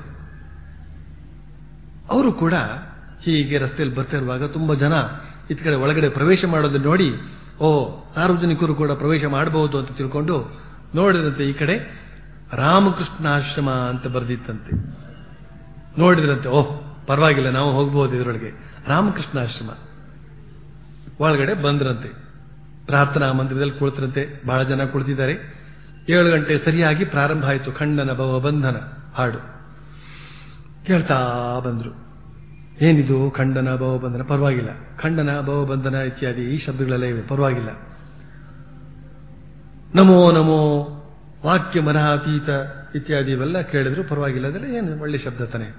ಅವರು ಕೂಡ ಹೀಗೆ ರಸ್ತೆಯಲ್ಲಿ ಬರ್ತಾ ಇರುವಾಗ ತುಂಬಾ ಜನ ಇತ್ ಕಡೆ ಒಳಗಡೆ ಪ್ರವೇಶ ಮಾಡೋದನ್ನ ನೋಡಿ ಓ ಸಾರ್ವಜನಿಕರು ಕೂಡ ಪ್ರವೇಶ ಮಾಡಬಹುದು ಅಂತ ತಿಳ್ಕೊಂಡು ನೋಡಿದಂತೆ ಈ ಕಡೆ ರಾಮಕೃಷ್ಣಾಶ್ರಮ ಅಂತ ಬರೆದಿತ್ತಂತೆ ನೋಡಿದ್ರಂತೆ ಓಹ್ ಪರವಾಗಿಲ್ಲ ನಾವು ಹೋಗ್ಬೋದು ಇದರೊಳಗೆ ರಾಮಕೃಷ್ಣಾಶ್ರಮ ಒಳಗಡೆ ಬಂದ್ರಂತೆ ಪ್ರಾರ್ಥನಾ ಮಂದಿರದಲ್ಲಿ ಕುಳಿತರಂತೆ ಬಹಳ ಜನ ಕುಳಿತಿದ್ದಾರೆ ಏಳು ಗಂಟೆ ಸರಿಯಾಗಿ ಪ್ರಾರಂಭ ಆಯಿತು ಖಂಡನ ಭವ ಬಂಧನ ಹಾಡು ಕೇಳ್ತಾ ಬಂದ್ರು ಏನಿದು ಖಂಡನ ಭವಬಂಧನ ಪರವಾಗಿಲ್ಲ ಖಂಡನ ಭವಬಂಧನ ಇತ್ಯಾದಿ ಈ ಶಬ್ದಗಳೆಲ್ಲ ಇವೆ ಪರವಾಗಿಲ್ಲ ನಮೋ ನಮೋ ವಾಕ್ಯ ಮನಹಾತೀತ ಇತ್ಯಾದಿ ಇವೆಲ್ಲ ಕೇಳಿದ್ರು ಪರವಾಗಿಲ್ಲ ಅದೆಲ್ಲ ಏನು ಒಳ್ಳೆ ಶಬ್ದ ತಾನೆ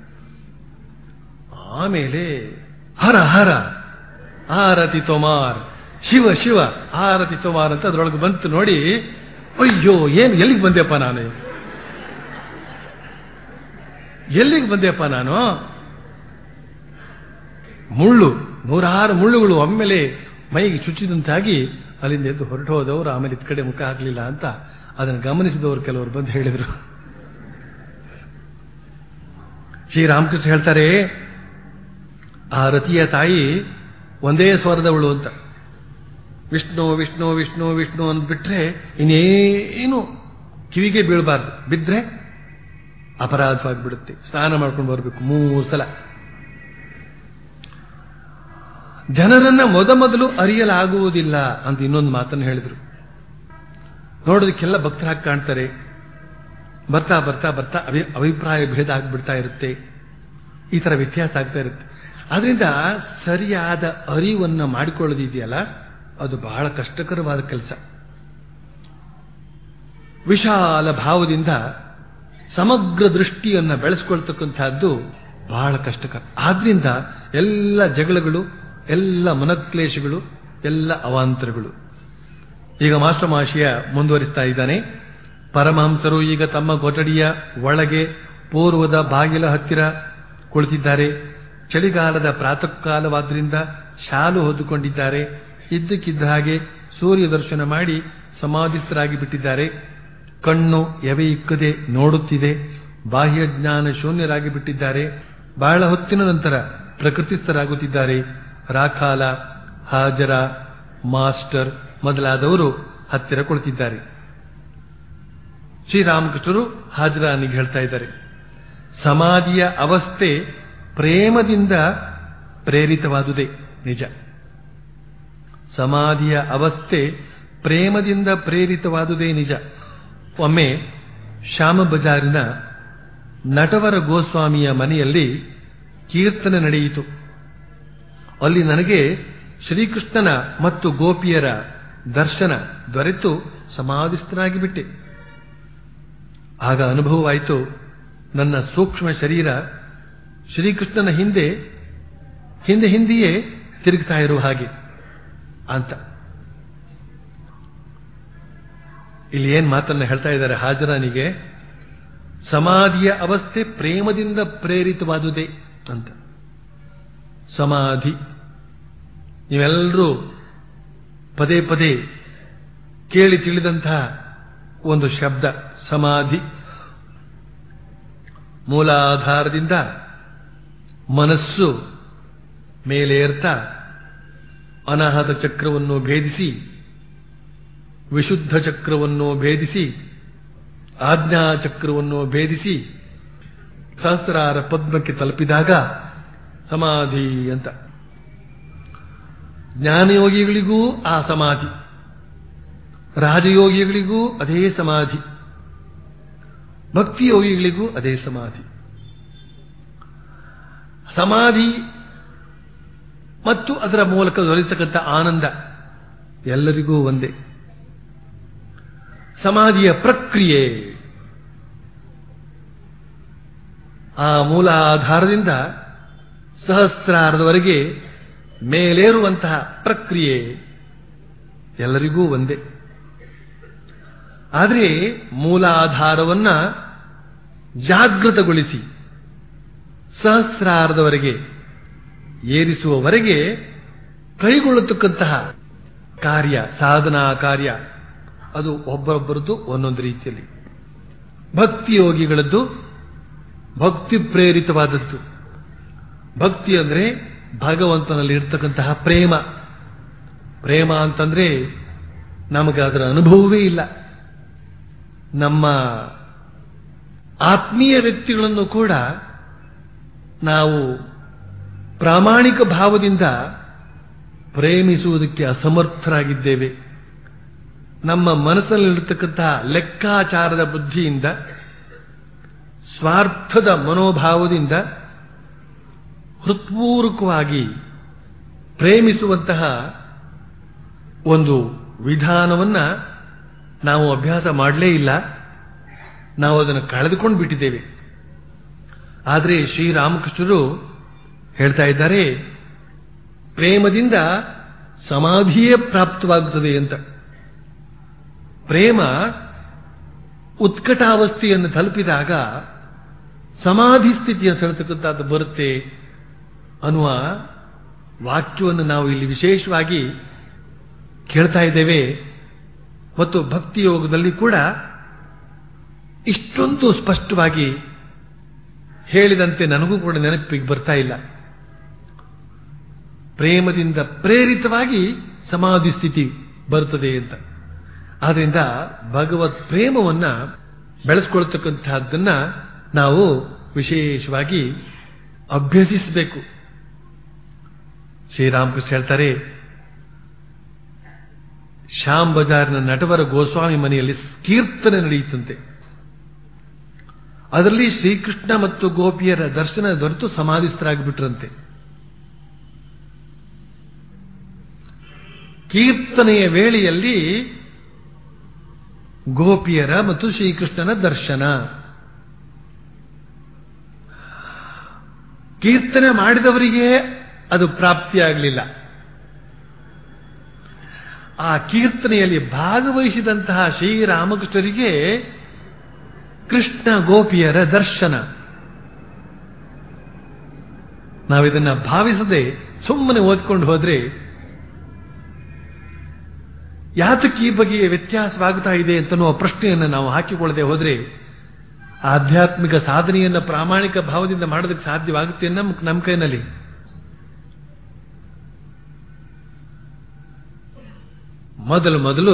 ಆಮೇಲೆ ಹರ ಹರ ಆರತಿ ತೋಮಾರ್ ಶಿವ ಶಿವ ಆರತಿ ತೋಮಾರ್ ಅಂತ ಅದ್ರೊಳಗೆ ಬಂತು ನೋಡಿ ಅಯ್ಯೋ ಏನು ಎಲ್ಲಿಗೆ ಬಂದೆಪ್ಪ ನಾನು ಎಲ್ಲಿಗೆ ಬಂದೆಪ್ಪ ನಾನು ಮುಳ್ಳು ನೂರಾರು ಮುಳ್ಳುಗಳು ಒಮ್ಮೆಲೆ ಮೈಗೆ ಚುಚ್ಚಿದಂತಾಗಿ ಅಲ್ಲಿಂದ ಎದ್ದು ಹೊರಟು ಹೋದವರು ಆಮೇಲೆ ಇತ್ ಕಡೆ ಮುಖ ಹಾಕಲಿಲ್ಲ ಅಂತ ಅದನ್ನು ಗಮನಿಸಿದವರು ಕೆಲವರು ಬಂದು ಹೇಳಿದರು ಶ್ರೀರಾಮಕೃಷ್ಣ ಹೇಳ್ತಾರೆ ಆ ರತಿಯ ತಾಯಿ ಒಂದೇ ಸ್ವರದವಳು ಅಂತ ವಿಷ್ಣು ವಿಷ್ಣು ವಿಷ್ಣು ವಿಷ್ಣು ಅಂದ್ಬಿಟ್ರೆ ಇನ್ನೇನು ಕಿವಿಗೆ ಬೀಳಬಾರ್ದು ಬಿದ್ರೆ ಅಪರಾಧವಾಗಿಬಿಡುತ್ತೆ ಸ್ನಾನ ಮಾಡ್ಕೊಂಡು ಬರಬೇಕು ಮೂರು ಸಲ ಜನರನ್ನ ಮೊದಮೊದಲು ಅರಿಯಲಾಗುವುದಿಲ್ಲ ಅಂತ ಇನ್ನೊಂದು ಮಾತನ್ನು ಹೇಳಿದ್ರು ನೋಡೋದಕ್ಕೆಲ್ಲ ಭಕ್ತರಾಗಿ ಕಾಣ್ತಾರೆ ಬರ್ತಾ ಬರ್ತಾ ಬರ್ತಾ ಅಭಿ ಅಭಿಪ್ರಾಯ ಭೇದ ಆಗ್ಬಿಡ್ತಾ ಇರುತ್ತೆ ಈ ತರ ವ್ಯತ್ಯಾಸ ಆಗ್ತಾ ಇರುತ್ತೆ ಆದ್ರಿಂದ ಸರಿಯಾದ ಅರಿವನ್ನು ಮಾಡಿಕೊಳ್ಳೋದಿದೆಯಲ್ಲ ಅದು ಬಹಳ ಕಷ್ಟಕರವಾದ ಕೆಲಸ ವಿಶಾಲ ಭಾವದಿಂದ ಸಮಗ್ರ ದೃಷ್ಟಿಯನ್ನ ಬೆಳೆಸ್ಕೊಳ್ತಕ್ಕಂತಹದ್ದು ಬಹಳ ಕಷ್ಟಕರ ಆದ್ರಿಂದ ಎಲ್ಲ ಜಗಳಗಳು ಎಲ್ಲ ಮನಕ್ಲೇಶಗಳು ಎಲ್ಲ ಅವಾಂತರಗಳು ಈಗ ಮಾಸ್ಟರ್ ಮಾಶಿಯ ಮುಂದುವರಿಸ್ತಾ ಇದ್ದಾನೆ ಪರಮಹಂಸರು ಈಗ ತಮ್ಮ ಕೊಠಡಿಯ ಒಳಗೆ ಪೂರ್ವದ ಬಾಗಿಲ ಹತ್ತಿರ ಕುಳಿತಿದ್ದಾರೆ ಚಳಿಗಾಲದ ಪ್ರಾತಃ ಕಾಲವಾದ್ರಿಂದ ಶಾಲು ಹೊದ್ದುಕೊಂಡಿದ್ದಾರೆ ಇದ್ದಕ್ಕಿದ್ದ ಹಾಗೆ ಸೂರ್ಯ ದರ್ಶನ ಮಾಡಿ ಸಮಾಧಿಸ್ಥರಾಗಿ ಬಿಟ್ಟಿದ್ದಾರೆ ಕಣ್ಣು ಎವೆ ಇಕ್ಕದೆ ನೋಡುತ್ತಿದೆ ಬಾಹ್ಯ ಜ್ಞಾನ ಶೂನ್ಯರಾಗಿ ಬಿಟ್ಟಿದ್ದಾರೆ ಬಹಳ ಹೊತ್ತಿನ ನಂತರ ಪ್ರಕೃತಿಸ್ಥರಾಗುತ್ತಿದ್ದಾರೆ ರಾಖಾಲ ಹಾಜರ ಮಾಸ್ಟರ್ ಮೊದಲಾದವರು ಹತ್ತಿರ ಕುಳಿತಿದ್ದಾರೆ ಶ್ರೀರಾಮಕೃಷ್ಣರು ಹಾಜರಾನಿಗೆ ಹೇಳ್ತಾ ಇದ್ದಾರೆ ಸಮಾಧಿಯ ಅವಸ್ಥೆ ಪ್ರೇಮದಿಂದ ಪ್ರೇರಿತವಾದುದೇ ನಿಜ ಸಮಾಧಿಯ ಅವಸ್ಥೆ ಪ್ರೇಮದಿಂದ ಪ್ರೇರಿತವಾದುದೇ ನಿಜ ಒಮ್ಮೆ ಶ್ಯಾಮ ಬಜಾರಿನ ನಟವರ ಗೋಸ್ವಾಮಿಯ ಮನೆಯಲ್ಲಿ ಕೀರ್ತನೆ ನಡೆಯಿತು ಅಲ್ಲಿ ನನಗೆ ಶ್ರೀಕೃಷ್ಣನ ಮತ್ತು ಗೋಪಿಯರ ದರ್ಶನ ದೊರೆತು ಸಮಾಧಿಸ್ಥನಾಗಿ ಬಿಟ್ಟೆ ಆಗ ಅನುಭವವಾಯಿತು ನನ್ನ ಸೂಕ್ಷ್ಮ ಶರೀರ ಶ್ರೀಕೃಷ್ಣನ ಹಿಂದೆ ಹಿಂದೆ ಹಿಂದೆಯೇ ತಿರುಗ್ತಾ ಇರುವ ಹಾಗೆ ಅಂತ ಇಲ್ಲಿ ಏನ್ ಮಾತನ್ನ ಹೇಳ್ತಾ ಇದ್ದಾರೆ ಹಾಜರಾನಿಗೆ ಸಮಾಧಿಯ ಅವಸ್ಥೆ ಪ್ರೇಮದಿಂದ ಪ್ರೇರಿತವಾದುದೇ ಅಂತ ಸಮಾಧಿ ನೀವೆಲ್ಲರೂ ಪದೇ ಪದೇ ಕೇಳಿ ತಿಳಿದಂತಹ ಒಂದು ಶಬ್ದ ಸಮಾಧಿ ಮೂಲಾಧಾರದಿಂದ ಮನಸ್ಸು ಮೇಲೇರ್ತಾ ಅನಾಹತ ಚಕ್ರವನ್ನು ಭೇದಿಸಿ ವಿಶುದ್ಧ ಚಕ್ರವನ್ನು ಭೇದಿಸಿ ಆಜ್ಞಾ ಚಕ್ರವನ್ನು ಭೇದಿಸಿ ಸಹಸ್ರಾರ ಪದ್ಮಕ್ಕೆ ತಲುಪಿದಾಗ ಸಮಾಧಿ ಅಂತ ಜ್ಞಾನಯೋಗಿಗಳಿಗೂ ಆ ಸಮಾಧಿ ರಾಜಯೋಗಿಗಳಿಗೂ ಅದೇ ಸಮಾಧಿ ಭಕ್ತಿಯೋಗಿಗಳಿಗೂ ಅದೇ ಸಮಾಧಿ ಸಮಾಧಿ ಮತ್ತು ಅದರ ಮೂಲಕ ದೊರೆತಕ್ಕಂಥ ಆನಂದ ಎಲ್ಲರಿಗೂ ಒಂದೇ ಸಮಾಧಿಯ ಪ್ರಕ್ರಿಯೆ ಆ ಮೂಲ ಆಧಾರದಿಂದ ಸಹಸ್ರಾರದವರೆಗೆ ಮೇಲೇರುವಂತಹ ಪ್ರಕ್ರಿಯೆ ಎಲ್ಲರಿಗೂ ಒಂದೇ ಆದರೆ ಮೂಲ ಆಧಾರವನ್ನ ಜಾಗೃತಗೊಳಿಸಿ ಸಹಸ್ರಾರದವರೆಗೆ ಏರಿಸುವವರೆಗೆ ಕೈಗೊಳ್ಳತಕ್ಕಂತಹ ಕಾರ್ಯ ಸಾಧನಾ ಕಾರ್ಯ ಅದು ಒಬ್ಬರೊಬ್ಬರದ್ದು ಒಂದೊಂದು ರೀತಿಯಲ್ಲಿ ಭಕ್ತಿಯೋಗಿಗಳದ್ದು ಭಕ್ತಿ ಪ್ರೇರಿತವಾದದ್ದು ಭಕ್ತಿ ಅಂದ್ರೆ ಭಗವಂತನಲ್ಲಿ ಇರ್ತಕ್ಕಂತಹ ಪ್ರೇಮ ಪ್ರೇಮ ಅಂತಂದ್ರೆ ನಮಗೆ ಅದರ ಅನುಭವವೇ ಇಲ್ಲ ನಮ್ಮ ಆತ್ಮೀಯ ವ್ಯಕ್ತಿಗಳನ್ನು ಕೂಡ ನಾವು ಪ್ರಾಮಾಣಿಕ ಭಾವದಿಂದ ಪ್ರೇಮಿಸುವುದಕ್ಕೆ ಅಸಮರ್ಥರಾಗಿದ್ದೇವೆ ನಮ್ಮ ಮನಸ್ಸಲ್ಲಿರತಕ್ಕಂತಹ ಲೆಕ್ಕಾಚಾರದ ಬುದ್ಧಿಯಿಂದ ಸ್ವಾರ್ಥದ ಮನೋಭಾವದಿಂದ ಹೃತ್ಪೂರ್ವಕವಾಗಿ ಪ್ರೇಮಿಸುವಂತಹ ಒಂದು ವಿಧಾನವನ್ನ ನಾವು ಅಭ್ಯಾಸ ಮಾಡಲೇ ಇಲ್ಲ ನಾವು ಅದನ್ನು ಕಳೆದುಕೊಂಡು ಬಿಟ್ಟಿದ್ದೇವೆ ಆದರೆ ಶ್ರೀರಾಮಕೃಷ್ಣರು ಹೇಳ್ತಾ ಇದ್ದಾರೆ ಪ್ರೇಮದಿಂದ ಸಮಾಧಿಯೇ ಪ್ರಾಪ್ತವಾಗುತ್ತದೆ ಅಂತ ಪ್ರೇಮ ಉತ್ಕಟಾವಸ್ಥೆಯನ್ನು ತಲುಪಿದಾಗ ಸಮಾಧಿ ಸ್ಥಿತಿಯನ್ನು ತಲುಪತಕ್ಕಂಥದ್ದು ಬರುತ್ತೆ ಅನ್ನುವ ವಾಕ್ಯವನ್ನು ನಾವು ಇಲ್ಲಿ ವಿಶೇಷವಾಗಿ ಕೇಳ್ತಾ ಇದ್ದೇವೆ ಮತ್ತು ಭಕ್ತಿ ಯೋಗದಲ್ಲಿ ಕೂಡ ಇಷ್ಟೊಂದು ಸ್ಪಷ್ಟವಾಗಿ ಹೇಳಿದಂತೆ ನನಗೂ ಕೂಡ ನೆನಪಿಗೆ ಬರ್ತಾ ಇಲ್ಲ ಪ್ರೇಮದಿಂದ ಪ್ರೇರಿತವಾಗಿ ಸಮಾಧಿ ಸ್ಥಿತಿ ಬರುತ್ತದೆ ಅಂತ ಆದ್ರಿಂದ ಭಗವತ್ ಪ್ರೇಮವನ್ನ ಬೆಳೆಸ್ಕೊಳ್ತಕ್ಕಂತಹದ್ದನ್ನ ನಾವು ವಿಶೇಷವಾಗಿ ಅಭ್ಯಸಿಸಬೇಕು ಶ್ರೀರಾಮಕೃಷ್ಣ ಹೇಳ್ತಾರೆ ಶ್ಯಾಮ್ ಬಜಾರ್ನ ನಟವರ ಗೋಸ್ವಾಮಿ ಮನೆಯಲ್ಲಿ ಕೀರ್ತನೆ ನಡೆಯುತ್ತಂತೆ ಅದರಲ್ಲಿ ಶ್ರೀಕೃಷ್ಣ ಮತ್ತು ಗೋಪಿಯರ ದರ್ಶನ ದೊರೆತು ಸಮಾಧಿಸ್ಥರಾಗಿಬಿಟ್ರಂತೆ ಕೀರ್ತನೆಯ ವೇಳೆಯಲ್ಲಿ ಗೋಪಿಯರ ಮತ್ತು ಶ್ರೀಕೃಷ್ಣನ ದರ್ಶನ ಕೀರ್ತನೆ ಮಾಡಿದವರಿಗೆ ಅದು ಪ್ರಾಪ್ತಿಯಾಗಲಿಲ್ಲ ಆ ಕೀರ್ತನೆಯಲ್ಲಿ ಭಾಗವಹಿಸಿದಂತಹ ಶ್ರೀರಾಮಕೃಷ್ಣರಿಗೆ ಕೃಷ್ಣ ಗೋಪಿಯರ ದರ್ಶನ ನಾವಿದನ್ನ ಭಾವಿಸದೆ ಸುಮ್ಮನೆ ಓದ್ಕೊಂಡು ಹೋದ್ರೆ ಯಾತಕ್ಕೆ ಈ ಬಗೆಯ ವ್ಯತ್ಯಾಸವಾಗ್ತಾ ಇದೆ ಅಂತನ್ನುವ ಪ್ರಶ್ನೆಯನ್ನು ನಾವು ಹಾಕಿಕೊಳ್ಳದೆ ಹೋದ್ರೆ ಆಧ್ಯಾತ್ಮಿಕ ಸಾಧನೆಯನ್ನ ಪ್ರಾಮಾಣಿಕ ಭಾವದಿಂದ ಮಾಡೋದಕ್ಕೆ ಸಾಧ್ಯವಾಗುತ್ತೆ ನಮ್ಮ ನಮ್ಮ ಕೈನಲ್ಲಿ ಮೊದಲು ಮೊದಲು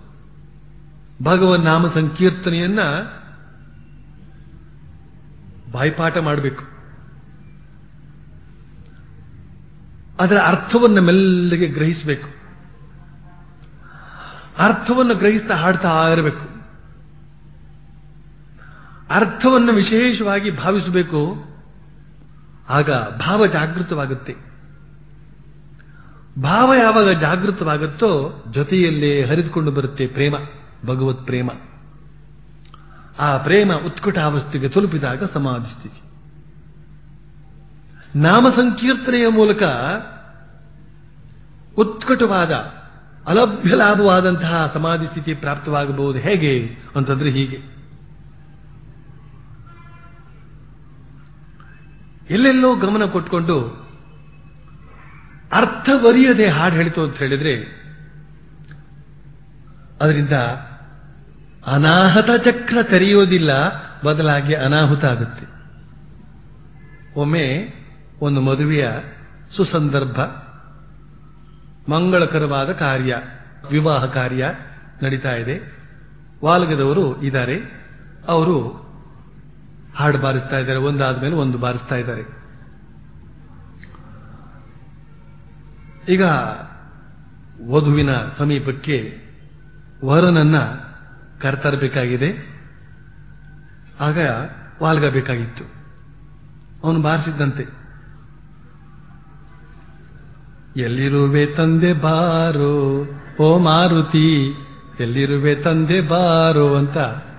ಭಗವನ್ ನಾಮ ಸಂಕೀರ್ತನೆಯನ್ನ ಬಾಯ್ಪಾಠ ಮಾಡಬೇಕು ಅದರ ಅರ್ಥವನ್ನು ಮೆಲ್ಲಗೆ ಗ್ರಹಿಸಬೇಕು ಅರ್ಥವನ್ನು ಗ್ರಹಿಸ್ತಾ ಹಾಡ್ತಾ ಇರಬೇಕು ಅರ್ಥವನ್ನು ವಿಶೇಷವಾಗಿ ಭಾವಿಸಬೇಕು ಆಗ ಭಾವ ಜಾಗೃತವಾಗುತ್ತೆ ಭಾವ ಯಾವಾಗ ಜಾಗೃತವಾಗುತ್ತೋ ಜೊತೆಯಲ್ಲೇ ಹರಿದುಕೊಂಡು ಬರುತ್ತೆ ಪ್ರೇಮ ಭಗವತ್ ಪ್ರೇಮ ಆ ಪ್ರೇಮ ಉತ್ಕಟಾವಸ್ಥೆಗೆ ತಲುಪಿದಾಗ ಸಮಾಧಿ ಸ್ಥಿತಿ ನಾಮ ಸಂಕೀರ್ತನೆಯ ಮೂಲಕ ಉತ್ಕಟವಾದ ಅಲಭ್ಯ ಲಾಭವಾದಂತಹ ಸಮಾಧಿ ಸ್ಥಿತಿ ಪ್ರಾಪ್ತವಾಗಬಹುದು ಹೇಗೆ ಅಂತಂದ್ರೆ ಹೀಗೆ ಎಲ್ಲೆಲ್ಲೋ ಗಮನ ಕೊಟ್ಕೊಂಡು ಅರ್ಥವರಿಯದೆ ಹಾಡು ಹೇಳಿತು ಅಂತ ಹೇಳಿದ್ರೆ ಅದರಿಂದ ಅನಾಹತ ಚಕ್ರ ತೆರೆಯೋದಿಲ್ಲ ಬದಲಾಗಿ ಅನಾಹುತ ಆಗುತ್ತೆ ಒಮ್ಮೆ ಒಂದು ಮದುವೆಯ ಸುಸಂದರ್ಭ ಮಂಗಳಕರವಾದ ಕಾರ್ಯ ವಿವಾಹ ಕಾರ್ಯ ನಡೀತಾ ಇದೆ ವಾಲ್ಗದವರು ಇದ್ದಾರೆ ಅವರು ಹಾಡು ಬಾರಿಸ್ತಾ ಇದ್ದಾರೆ ಒಂದಾದ ಮೇಲೆ ಒಂದು ಬಾರಿಸ್ತಾ ಇದ್ದಾರೆ ಈಗ ವಧುವಿನ ಸಮೀಪಕ್ಕೆ ವರನನ್ನ ಕರೆತರಬೇಕಾಗಿದೆ ಆಗ ವಾಲ್ಗ ಬೇಕಾಗಿತ್ತು ಅವನು ಬಾರಿಸಿದ್ದಂತೆ ಎಲ್ಲಿರುವೆ ತಂದೆ ಬಾರೋ ಓ ಮಾರುತಿ ಎಲ್ಲಿರುವೆ ತಂದೆ ಬಾರೋ ಅಂತ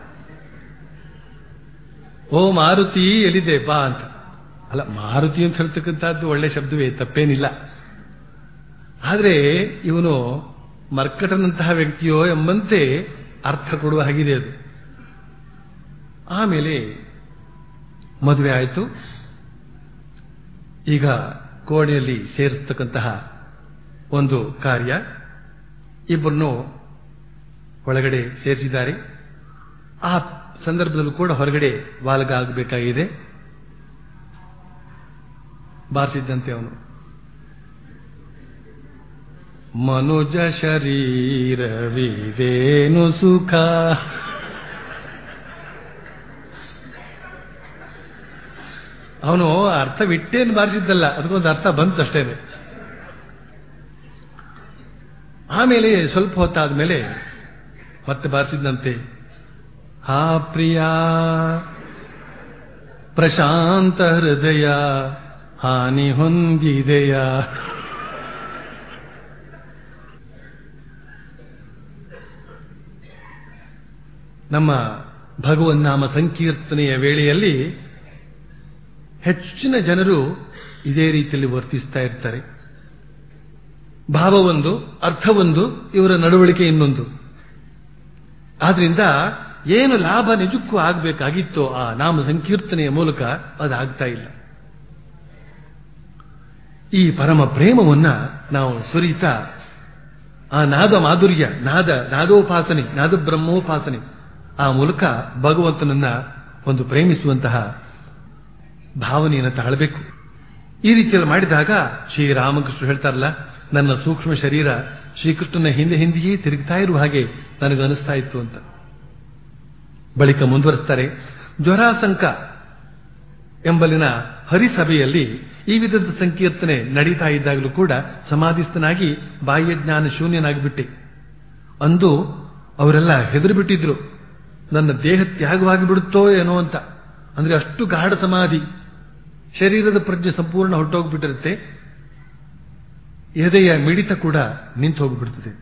ಓ ಮಾರುತಿ ಎಲ್ಲಿದೆ ಬಾ ಅಂತ ಅಲ್ಲ ಮಾರುತಿ ಅಂತ ಹೇಳ್ತಕ್ಕಂಥದ್ದು ಒಳ್ಳೆ ಶಬ್ದವೇ ತಪ್ಪೇನಿಲ್ಲ ಆದರೆ ಇವನು ಮರ್ಕಟನಂತಹ ವ್ಯಕ್ತಿಯೋ ಎಂಬಂತೆ ಅರ್ಥ ಕೊಡುವ ಹಾಗಿದೆ ಅದು ಆಮೇಲೆ ಮದುವೆ ಆಯಿತು ಈಗ ಕೋಣೆಯಲ್ಲಿ ಸೇರಿಸ್ತಕ್ಕಂತಹ ಒಂದು ಕಾರ್ಯ ಇಬ್ಬರನ್ನು ಒಳಗಡೆ ಸೇರಿಸಿದ್ದಾರೆ ಆ ಸಂದರ್ಭದಲ್ಲೂ ಕೂಡ ಹೊರಗಡೆ ವಾಲ್ಗ ಆಗಬೇಕಾಗಿದೆ ಬಾರಿಸಿದ್ದಂತೆ ಅವನು ಮನುಜ ಶರೀರವಿದೇನು ಸುಖ ಅವನು ಅರ್ಥ ಬಿಟ್ಟೇನು ಬಾರಿಸಿದ್ದಲ್ಲ ಅದಕ್ಕೊಂದು ಅರ್ಥ ಬಂತು ಅಷ್ಟೇನೆ ಆಮೇಲೆ ಸ್ವಲ್ಪ ಹೊತ್ತಾದ್ಮೇಲೆ ಮತ್ತೆ ಬಾರಿಸಿದಂತೆ ಹಾ ಪ್ರಿಯ ಪ್ರಶಾಂತ ಹೃದಯ ಹಾನಿ ಹೊಂದಿದೆಯ ನಮ್ಮ ಭಗವನ್ನಾಮ ಸಂಕೀರ್ತನೆಯ ವೇಳೆಯಲ್ಲಿ ಹೆಚ್ಚಿನ ಜನರು ಇದೇ ರೀತಿಯಲ್ಲಿ ವರ್ತಿಸ್ತಾ ಇರ್ತಾರೆ ಭಾವವೊಂದು ಅರ್ಥವೊಂದು ಇವರ ನಡವಳಿಕೆ ಇನ್ನೊಂದು ಆದ್ರಿಂದ ಏನು ಲಾಭ ನಿಜಕ್ಕೂ ಆಗಬೇಕಾಗಿತ್ತೋ ಆ ನಾಮ ಸಂಕೀರ್ತನೆಯ ಮೂಲಕ ಅದಾಗ್ತಾ ಇಲ್ಲ ಈ ಪರಮ ಪ್ರೇಮವನ್ನ ನಾವು ಸುರಿತಾ ಆ ನಾದ ಮಾಧುರ್ಯ ನಾದ ನಾದೋಪಾಸನೆ ನಾದ ಬ್ರಹ್ಮೋಪಾಸನೆ ಆ ಮೂಲಕ ಭಗವಂತನನ್ನ ಒಂದು ಪ್ರೇಮಿಸುವಂತಹ ಭಾವನೆಯನ್ನು ತಾಳಬೇಕು ಈ ರೀತಿಯಲ್ಲಿ ಮಾಡಿದಾಗ ಶ್ರೀರಾಮಕೃಷ್ಣ ಹೇಳ್ತಾರಲ್ಲ ನನ್ನ ಸೂಕ್ಷ್ಮ ಶರೀರ ಶ್ರೀಕೃಷ್ಣನ ಹಿಂದೆ ಹಿಂದೆಯೇ ತಿರುಗ್ತಾ ಇರುವ ಹಾಗೆ ನನಗೆ ಅನಿಸ್ತಾ ಇತ್ತು ಅಂತ ಬಳಿಕ ಮುಂದುವರಿಸ್ತಾರೆ ಜ್ವರಾಸಂಕ ಎಂಬಲ್ಲಿನ ಹರಿಸಭೆಯಲ್ಲಿ ಈ ವಿಧದ ಸಂಕೀರ್ತನೆ ನಡೀತಾ ಇದ್ದಾಗಲೂ ಕೂಡ ಸಮಾಧಿಸ್ಥನಾಗಿ ಬಾಹ್ಯ ಜ್ಞಾನ ಶೂನ್ಯನಾಗಿಬಿಟ್ಟೆ ಅಂದು ಅವರೆಲ್ಲ ಹೆದರು ಬಿಟ್ಟಿದ್ರು ನನ್ನ ದೇಹ ತ್ಯಾಗವಾಗಿ ಬಿಡುತ್ತೋ ಏನೋ ಅಂತ ಅಂದ್ರೆ ಅಷ್ಟು ಗಾಢ ಸಮಾಧಿ ಶರೀರದ ಪ್ರಜ್ಞೆ ಸಂಪೂರ್ಣ ಹೊರಟೋಗ್ಬಿಟ್ಟಿರುತ್ತೆ ಎದೆಯ ಮಿಡಿತ ಕೂಡ ನಿಂತು ಹೋಗ್ಬಿಡ್ತದೆ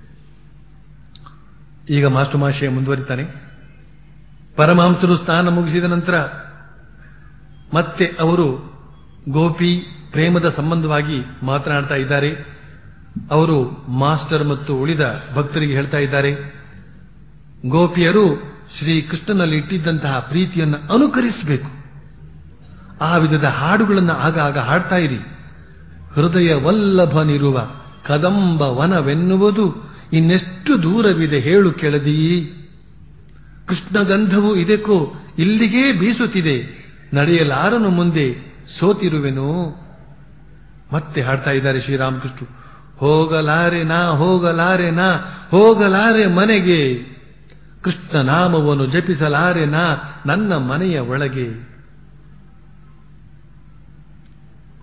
ಈಗ ಮಾಸ್ಟರ್ ಮಾಶಯ ಮುಂದುವರಿತಾನೆ ಪರಮಹಂಸರು ಸ್ನಾನ ಮುಗಿಸಿದ ನಂತರ ಮತ್ತೆ ಅವರು ಗೋಪಿ ಪ್ರೇಮದ ಸಂಬಂಧವಾಗಿ ಮಾತನಾಡ್ತಾ ಇದ್ದಾರೆ ಅವರು ಮಾಸ್ಟರ್ ಮತ್ತು ಉಳಿದ ಭಕ್ತರಿಗೆ ಹೇಳ್ತಾ ಇದ್ದಾರೆ ಗೋಪಿಯರು ಶ್ರೀ ಕೃಷ್ಣನಲ್ಲಿ ಇಟ್ಟಿದ್ದಂತಹ ಪ್ರೀತಿಯನ್ನು ಅನುಕರಿಸಬೇಕು ಆ ವಿಧದ ಹಾಡುಗಳನ್ನು ಆಗಾಗ ಹಾಡ್ತಾ ಇರಿ ಹೃದಯ ವಲ್ಲಭನಿರುವ ಕದಂಬ ವನವೆನ್ನುವುದು ಇನ್ನೆಷ್ಟು ದೂರವಿದೆ ಹೇಳು ಕೆಳದಿ ಕೃಷ್ಣ ಗಂಧವು ಇದಕ್ಕೋ ಇಲ್ಲಿಗೇ ಬೀಸುತ್ತಿದೆ ನಡೆಯಲಾರನು ಮುಂದೆ ಸೋತಿರುವೆನು ಮತ್ತೆ ಹಾಡ್ತಾ ಇದ್ದಾರೆ ಶ್ರೀರಾಮಕೃಷ್ಣ ಹೋಗಲಾರೆ ನಾ ಹೋಗಲಾರೆ ನಾ ಹೋಗಲಾರೆ ಮನೆಗೆ ಕೃಷ್ಣ ನಾಮವನ್ನು ಜಪಿಸಲಾರೆ ನಾ ನನ್ನ ಮನೆಯ ಒಳಗೆ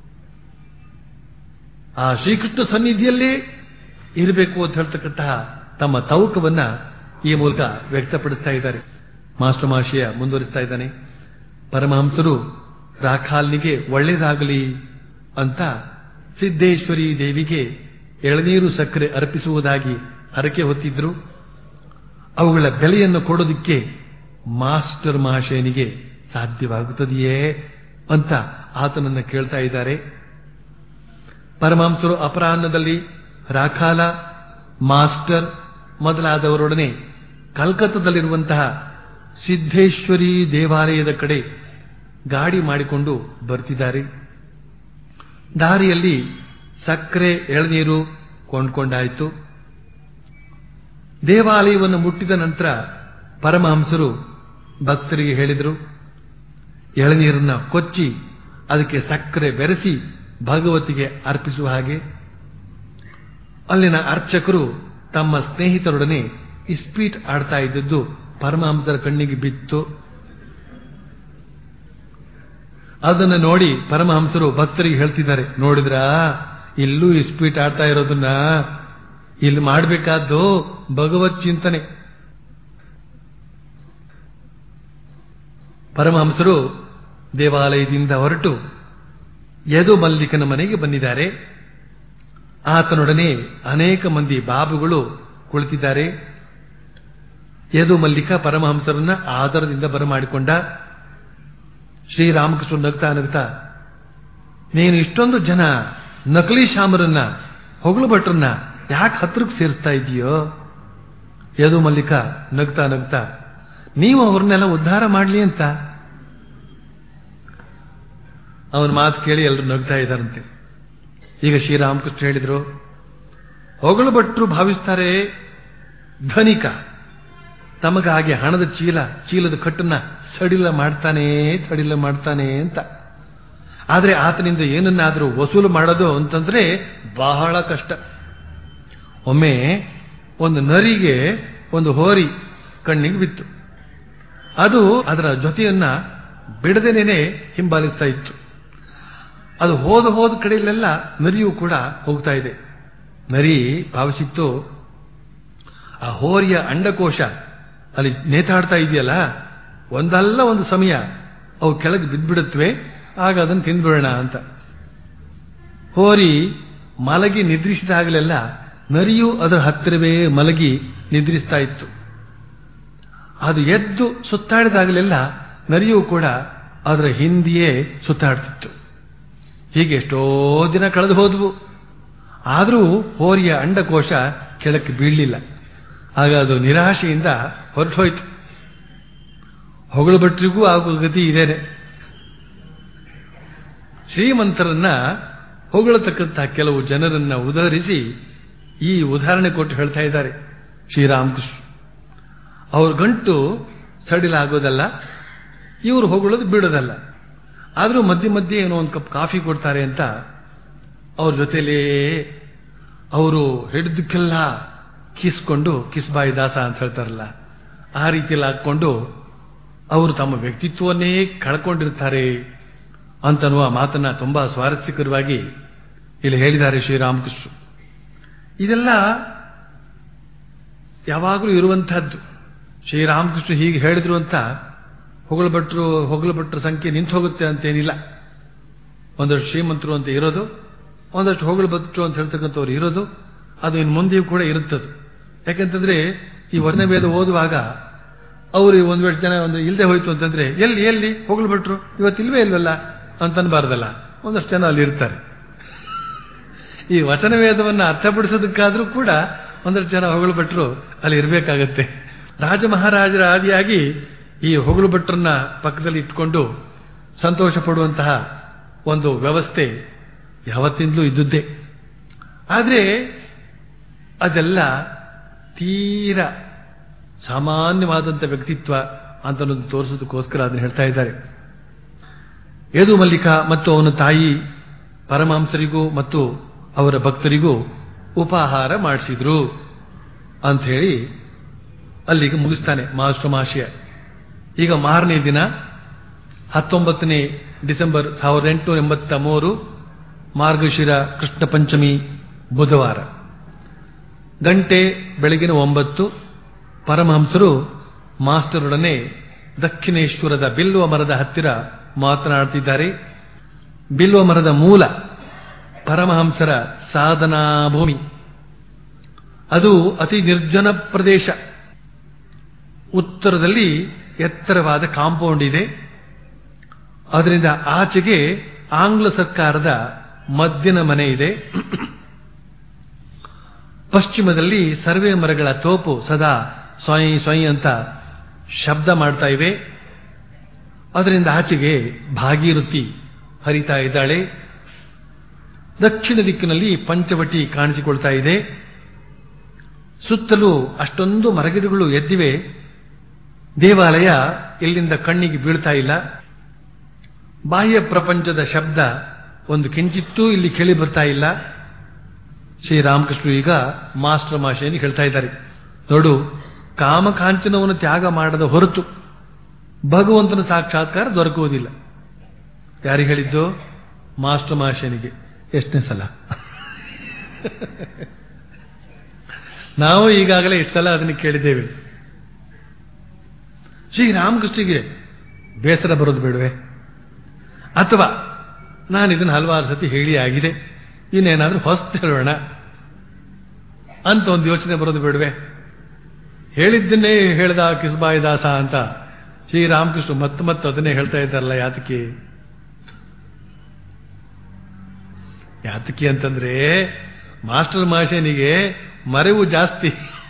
ಆ ಶ್ರೀಕೃಷ್ಣ ಸನ್ನಿಧಿಯಲ್ಲೇ ಇರಬೇಕು ಅಂತ ಹೇಳ್ತಕ್ಕಂತಹ ತಮ್ಮ ತೌಕವನ್ನ ಈ ಮೂಲಕ ವ್ಯಕ್ತಪಡಿಸ್ತಾ ಇದ್ದಾರೆ ಮಾಸ್ಟರ್ ಮಾಶಿಯ ಮುಂದುವರಿಸ್ತಾ ಇದ್ದಾನೆ ಪರಮಹಂಸರು ರಾಖಾಲ್ನಿಗೆ ಒಳ್ಳೇದಾಗಲಿ ಅಂತ ಸಿದ್ದೇಶ್ವರಿ ದೇವಿಗೆ ಎಳನೀರು ಸಕ್ಕರೆ ಅರ್ಪಿಸುವುದಾಗಿ ಹರಕೆ ಹೊತ್ತಿದ್ರು ಅವುಗಳ ಬೆಲೆಯನ್ನು ಕೊಡೋದಿಕ್ಕೆ ಮಾಸ್ಟರ್ ಮಹಾಶಯನಿಗೆ ಸಾಧ್ಯವಾಗುತ್ತದೆಯೇ ಅಂತ ಆತನನ್ನ ಕೇಳ್ತಾ ಇದ್ದಾರೆ ಪರಮಹಂಸರು ಅಪರಾಹ್ನದಲ್ಲಿ ರಾಖಾಲ ಮಾಸ್ಟರ್ ಮೊದಲಾದವರೊಡನೆ ಕಲ್ಕತ್ತಾದಲ್ಲಿರುವಂತಹ ಸಿದ್ದೇಶ್ವರಿ ದೇವಾಲಯದ ಕಡೆ ಗಾಡಿ ಮಾಡಿಕೊಂಡು ಬರ್ತಿದ್ದಾರೆ ದಾರಿಯಲ್ಲಿ ಸಕ್ಕರೆ ಎಳನೀರು ಕೊಂಡ್ಕೊಂಡಾಯಿತು ದೇವಾಲಯವನ್ನು ಮುಟ್ಟಿದ ನಂತರ ಪರಮಹಂಸರು ಭಕ್ತರಿಗೆ ಹೇಳಿದರು ಎಳನೀರನ್ನ ಕೊಚ್ಚಿ ಅದಕ್ಕೆ ಸಕ್ಕರೆ ಬೆರೆಸಿ ಭಗವತಿಗೆ ಅರ್ಪಿಸುವ ಹಾಗೆ ಅಲ್ಲಿನ ಅರ್ಚಕರು ತಮ್ಮ ಸ್ನೇಹಿತರೊಡನೆ ಇಸ್ಪೀಟ್ ಆಡ್ತಾ ಇದ್ದದ್ದು ಪರಮಹಂಸರ ಕಣ್ಣಿಗೆ ಬಿತ್ತು ಅದನ್ನು ನೋಡಿ ಪರಮಹಂಸರು ಭಕ್ತರಿಗೆ ಹೇಳ್ತಿದ್ದಾರೆ ನೋಡಿದ್ರಾ ಇಲ್ಲೂ ಇಸ್ಪೀಟ್ ಆಡ್ತಾ ಇರೋದನ್ನ ಇಲ್ಲಿ ಮಾಡಬೇಕಾದ್ದು ಭಗವತ್ ಚಿಂತನೆ ಪರಮಹಂಸರು ದೇವಾಲಯದಿಂದ ಹೊರಟು ಯದು ಮಲ್ಲಿಕನ ಮನೆಗೆ ಬಂದಿದ್ದಾರೆ ಆತನೊಡನೆ ಅನೇಕ ಮಂದಿ ಬಾಬುಗಳು ಕುಳಿತಿದ್ದಾರೆ ಯದು ಮಲ್ಲಿಕ ಪರಮಹಂಸರನ್ನ ಆದರದಿಂದ ಬರಮಾಡಿಕೊಂಡ ಶ್ರೀರಾಮಕೃಷ್ಣ ನಗ್ತಾ ನಗ್ತಾ ನೀನು ಇಷ್ಟೊಂದು ಜನ ನಕಲಿ ಶಾಮರನ್ನ ಹೊಗಳು ಭಟ್ರನ್ನ ಯಾಕೆ ಹತ್ರಕ್ಕೆ ಸೇರಿಸ್ತಾ ಇದೆಯೋ ಯದು ಮಲ್ಲಿಕ ನಗ್ತಾ ನಗ್ತಾ ನೀವು ಅವ್ರನ್ನೆಲ್ಲ ಉದ್ಧಾರ ಮಾಡಲಿ ಅಂತ ಅವನ ಮಾತು ಕೇಳಿ ಎಲ್ಲರೂ ನಗ್ತಾ ಇದ್ದಾರಂತೆ ಈಗ ಶ್ರೀರಾಮಕೃಷ್ಣ ಹೇಳಿದ್ರು ಹೊಗಳು ಭಟ್ರು ಭಾವಿಸ್ತಾರೆ ಧನಿಕ ತಮಗಾಗಿ ಹಣದ ಚೀಲ ಚೀಲದ ಕಟ್ಟನ್ನ ಸಡಿಲ ಮಾಡ್ತಾನೆ ಸಡಿಲ ಮಾಡ್ತಾನೆ ಅಂತ ಆದ್ರೆ ಆತನಿಂದ ಏನನ್ನಾದರೂ ವಸೂಲು ಮಾಡೋದು ಅಂತಂದ್ರೆ ಬಹಳ ಕಷ್ಟ ಒಮ್ಮೆ ಒಂದು ನರಿಗೆ ಒಂದು ಹೋರಿ ಕಣ್ಣಿಗೆ ಬಿತ್ತು ಅದು ಅದರ ಜೊತೆಯನ್ನ ಬಿಡದೇನೆ ಹಿಂಬಾಲಿಸ್ತಾ ಇತ್ತು ಅದು ಹೋದ ಹೋದ ಕಡೆಯಲ್ಲೆಲ್ಲ ನರಿಯೂ ಕೂಡ ಹೋಗ್ತಾ ಇದೆ ನರಿ ಭಾವಿಸಿತ್ತು ಆ ಹೋರಿಯ ಅಂಡಕೋಶ ಅಲ್ಲಿ ನೇತಾಡ್ತಾ ಇದೆಯಲ್ಲ ಒಂದಲ್ಲ ಒಂದು ಸಮಯ ಅವು ಕೆಳಗೆ ಬಿದ್ದ್ಬಿಡುತ್ತವೆ ಆಗ ಅದನ್ನು ತಿಂದ್ಬಿಡೋಣ ಅಂತ ಹೋರಿ ಮಲಗಿ ನಿದ್ರಿಸಿದಾಗಲೆಲ್ಲ ನರಿಯು ಅದರ ಹತ್ತಿರವೇ ಮಲಗಿ ನಿದ್ರಿಸ್ತಾ ಇತ್ತು ಅದು ಎದ್ದು ಸುತ್ತಾಡಿದಾಗಲೆಲ್ಲ ನರಿಯೂ ಕೂಡ ಅದರ ಹಿಂದೆಯೇ ಸುತ್ತಾಡ್ತಿತ್ತು ಹೀಗೆ ಎಷ್ಟೋ ದಿನ ಕಳೆದು ಹೋದವು ಆದರೂ ಹೋರಿಯ ಅಂಡಕೋಶ ಕೆಳಕ್ಕೆ ಬೀಳಲಿಲ್ಲ ಆಗ ಅದು ನಿರಾಶೆಯಿಂದ ಹೊರಟೋಯ್ತು ಹೊಗಳು ಭಟ್ರಿಗೂ ಆಗುವ ಗತಿ ಇದೇನೆ ಶ್ರೀಮಂತರನ್ನ ಹೊಗಳತಕ್ಕಂತಹ ಕೆಲವು ಜನರನ್ನ ಉದಾಹರಿಸಿ ಈ ಉದಾಹರಣೆ ಕೊಟ್ಟು ಹೇಳ್ತಾ ಇದ್ದಾರೆ ಶ್ರೀರಾಮಕೃಷ್ಣ ಅವ್ರ ಗಂಟು ಸಡಿಲಾಗೋದಲ್ಲ ಇವರು ಹೊಗಳೋದು ಬಿಡೋದಲ್ಲ ಆದರೂ ಮಧ್ಯೆ ಮಧ್ಯೆ ಏನೋ ಒಂದು ಕಪ್ ಕಾಫಿ ಕೊಡ್ತಾರೆ ಅಂತ ಅವ್ರ ಜೊತೆಲೇ ಅವರು ಹಿಡಿದಕ್ಕೆಲ್ಲ ಕಿಸ್ಕೊಂಡು ಕಿಸ್ಬಾಯಿ ದಾಸ ಅಂತ ಹೇಳ್ತಾರಲ್ಲ ಆ ರೀತಿಯಲ್ಲಿ ಹಾಕೊಂಡು ಅವರು ತಮ್ಮ ವ್ಯಕ್ತಿತ್ವವನ್ನೇ ಕಳ್ಕೊಂಡಿರ್ತಾರೆ ಅಂತನ್ನುವ ಮಾತನ್ನ ತುಂಬಾ ಸ್ವಾರಸ್ಯಕರವಾಗಿ ಇಲ್ಲಿ ಹೇಳಿದ್ದಾರೆ ಶ್ರೀರಾಮಕೃಷ್ಣ ಇದೆಲ್ಲ ಯಾವಾಗಲೂ ಇರುವಂತಹದ್ದು ಶ್ರೀರಾಮಕೃಷ್ಣ ಹೀಗೆ ಹೇಳಿದ್ರು ಅಂತ ಹೊಗಳು ಭಟ್ರು ಹೊಗಳು ಭಟ್ರ ಸಂಖ್ಯೆ ನಿಂತು ಹೋಗುತ್ತೆ ಅಂತೇನಿಲ್ಲ ಒಂದಷ್ಟು ಶ್ರೀಮಂತರು ಅಂತ ಇರೋದು ಒಂದಷ್ಟು ಹೊಗಳು ಭಟ್ರು ಅಂತ ಹೇಳ್ತಕ್ಕಂಥವ್ರು ಇರೋದು ಅದು ಇನ್ನು ಮುಂದೆಯೂ ಕೂಡ ಇರುತ್ತದೆ ಯಾಕಂತಂದ್ರೆ ಈ ವರ್ಣವೇದ ಓದುವಾಗ ಅವರು ಒಂದ್ ವೇಳೆ ಜನ ಒಂದು ಇಲ್ಲದೆ ಹೋಯ್ತು ಅಂತಂದ್ರೆ ಎಲ್ಲಿ ಎಲ್ಲಿ ಹೊಗಳು ಭಟ್ರು ಇವತ್ತು ಇಲ್ವೇ ಇಲ್ವಲ್ಲ ಅಂತನ್ಬಾರ್ದಲ್ಲ ಒಂದಷ್ಟು ಜನ ಅಲ್ಲಿ ಇರ್ತಾರೆ ಈ ವಚನವೇದವನ್ನ ಅರ್ಥಪಡಿಸೋದಕ್ಕಾದ್ರೂ ಕೂಡ ಒಂದಷ್ಟು ಜನ ಹೊಗಳು ಭಟ್ರು ಅಲ್ಲಿ ಇರಬೇಕಾಗತ್ತೆ ರಾಜ ಮಹಾರಾಜರ ಆದಿಯಾಗಿ ಈ ಹೊಗಳು ಭಟ್ರನ್ನ ಪಕ್ಕದಲ್ಲಿ ಇಟ್ಕೊಂಡು ಸಂತೋಷ ಪಡುವಂತಹ ಒಂದು ವ್ಯವಸ್ಥೆ ಯಾವತ್ತಿಂದಲೂ ಇದ್ದುದ್ದೇ ಆದರೆ ಅದೆಲ್ಲ ತೀರ ಸಾಮಾನ್ಯವಾದಂಥ ವ್ಯಕ್ತಿತ್ವ ಅಂತ ಅನ್ನೋದು ತೋರಿಸೋದಕ್ಕೋಸ್ಕರ ಅದನ್ನು ಹೇಳ್ತಾ ಇದ್ದಾರೆ ಯದು ಮಲ್ಲಿಕ ಮತ್ತು ಅವನ ತಾಯಿ ಪರಮಹಂಸರಿಗೂ ಮತ್ತು ಅವರ ಭಕ್ತರಿಗೂ ಉಪಹಾರ ಮಾಡಿಸಿದ್ರು ಅಂತ ಹೇಳಿ ಅಲ್ಲಿಗೆ ಮುಗಿಸ್ತಾನೆ ಮಾಸ್ಟರ್ ಮಹಾಶಯ ಈಗ ಮಾರನೇ ದಿನ ಹತ್ತೊಂಬತ್ತನೇ ಡಿಸೆಂಬರ್ ಸಾವಿರದ ಎಂಟುನೂರ ಎಂಬತ್ತ ಮೂರು ಮಾರ್ಗಶಿರ ಕೃಷ್ಣ ಪಂಚಮಿ ಬುಧವಾರ ಗಂಟೆ ಬೆಳಗಿನ ಒಂಬತ್ತು ಪರಮಹಂಸರು ಮಾಸ್ಟರೊಡನೆ ದಕ್ಷಿಣೇಶ್ವರದ ಬಿಲ್ವ ಮರದ ಹತ್ತಿರ ಮಾತನಾಡುತ್ತಿದ್ದಾರೆ ಬಿಲ್ವ ಮರದ ಮೂಲ ಪರಮಹಂಸರ ಸಾಧನಾ ಭೂಮಿ ಅದು ಅತಿ ನಿರ್ಜನ ಪ್ರದೇಶ ಉತ್ತರದಲ್ಲಿ ಎತ್ತರವಾದ ಕಾಂಪೌಂಡ್ ಇದೆ ಅದರಿಂದ ಆಚೆಗೆ ಆಂಗ್ಲ ಸರ್ಕಾರದ ಮದ್ದಿನ ಮನೆ ಇದೆ ಪಶ್ಚಿಮದಲ್ಲಿ ಸರ್ವೆ ಮರಗಳ ತೋಪು ಸದಾ ಸ್ವಯಂ ಸ್ವಯಂ ಅಂತ ಶಬ್ದ ಮಾಡ್ತಾ ಇವೆ ಅದರಿಂದ ಆಚೆಗೆ ಭಾಗೀರಥಿ ಹರಿತಾ ಇದ್ದಾಳೆ ದಕ್ಷಿಣ ದಿಕ್ಕಿನಲ್ಲಿ ಪಂಚವಟಿ ಕಾಣಿಸಿಕೊಳ್ತಾ ಇದೆ ಸುತ್ತಲೂ ಅಷ್ಟೊಂದು ಮರಗಿಡಗಳು ಎದ್ದಿವೆ ದೇವಾಲಯ ಇಲ್ಲಿಂದ ಕಣ್ಣಿಗೆ ಬೀಳ್ತಾ ಇಲ್ಲ ಬಾಹ್ಯ ಪ್ರಪಂಚದ ಶಬ್ದ ಒಂದು ಕಿಂಚಿತ್ತೂ ಇಲ್ಲಿ ಕೇಳಿ ಬರ್ತಾ ಇಲ್ಲ ಶ್ರೀರಾಮಕೃಷ್ಣ ಈಗ ಮಾಸ್ಟರ್ ಮಾಷೆಯನ್ನು ಹೇಳ್ತಾ ಇದ್ದಾರೆ ನೋಡು ಕಾಮಕಾಂಚನವನ್ನು ತ್ಯಾಗ ಮಾಡದ ಹೊರತು ಭಗವಂತನ ಸಾಕ್ಷಾತ್ಕಾರ ದೊರಕುವುದಿಲ್ಲ ಯಾರಿಗೆ ಹೇಳಿದ್ದು ಮಾಸ್ಟರ್ ಮಾಷನಿಗೆ ಎಷ್ಟನೇ ಸಲ ನಾವು ಈಗಾಗಲೇ ಎಷ್ಟು ಸಲ ಅದನ್ನು ಕೇಳಿದ್ದೇವೆ ಶ್ರೀರಾಮಕೃಷ್ಣಿಗೆ ಬೇಸರ ಬರೋದು ಬೇಡವೆ ಅಥವಾ ನಾನು ಇದನ್ನು ಹಲವಾರು ಸತಿ ಹೇಳಿ ಆಗಿದೆ ಇನ್ನೇನಾದ್ರೂ ಹೊಸ್ತು ಹೇಳೋಣ ಅಂತ ಒಂದು ಯೋಚನೆ ಬರೋದು ಬೇಡವೆ ಹೇಳಿದ್ದನ್ನೇ ಹೇಳ್ದ ಕಿಸ್ಬಾಯಿ ದಾಸ ಅಂತ ಶ್ರೀರಾಮಕೃಷ್ಣ ಮತ್ತೆ ಮತ್ತೆ ಅದನ್ನೇ ಹೇಳ್ತಾ ಇದ್ದಾರಲ್ಲ ಯಾತಕ್ಕೆ ಯಾತಕ್ಕೆ ಅಂತಂದ್ರೆ ಮಾಸ್ಟರ್ ಮಾಷನಿಗೆ ಮರೆವು ಜಾಸ್ತಿ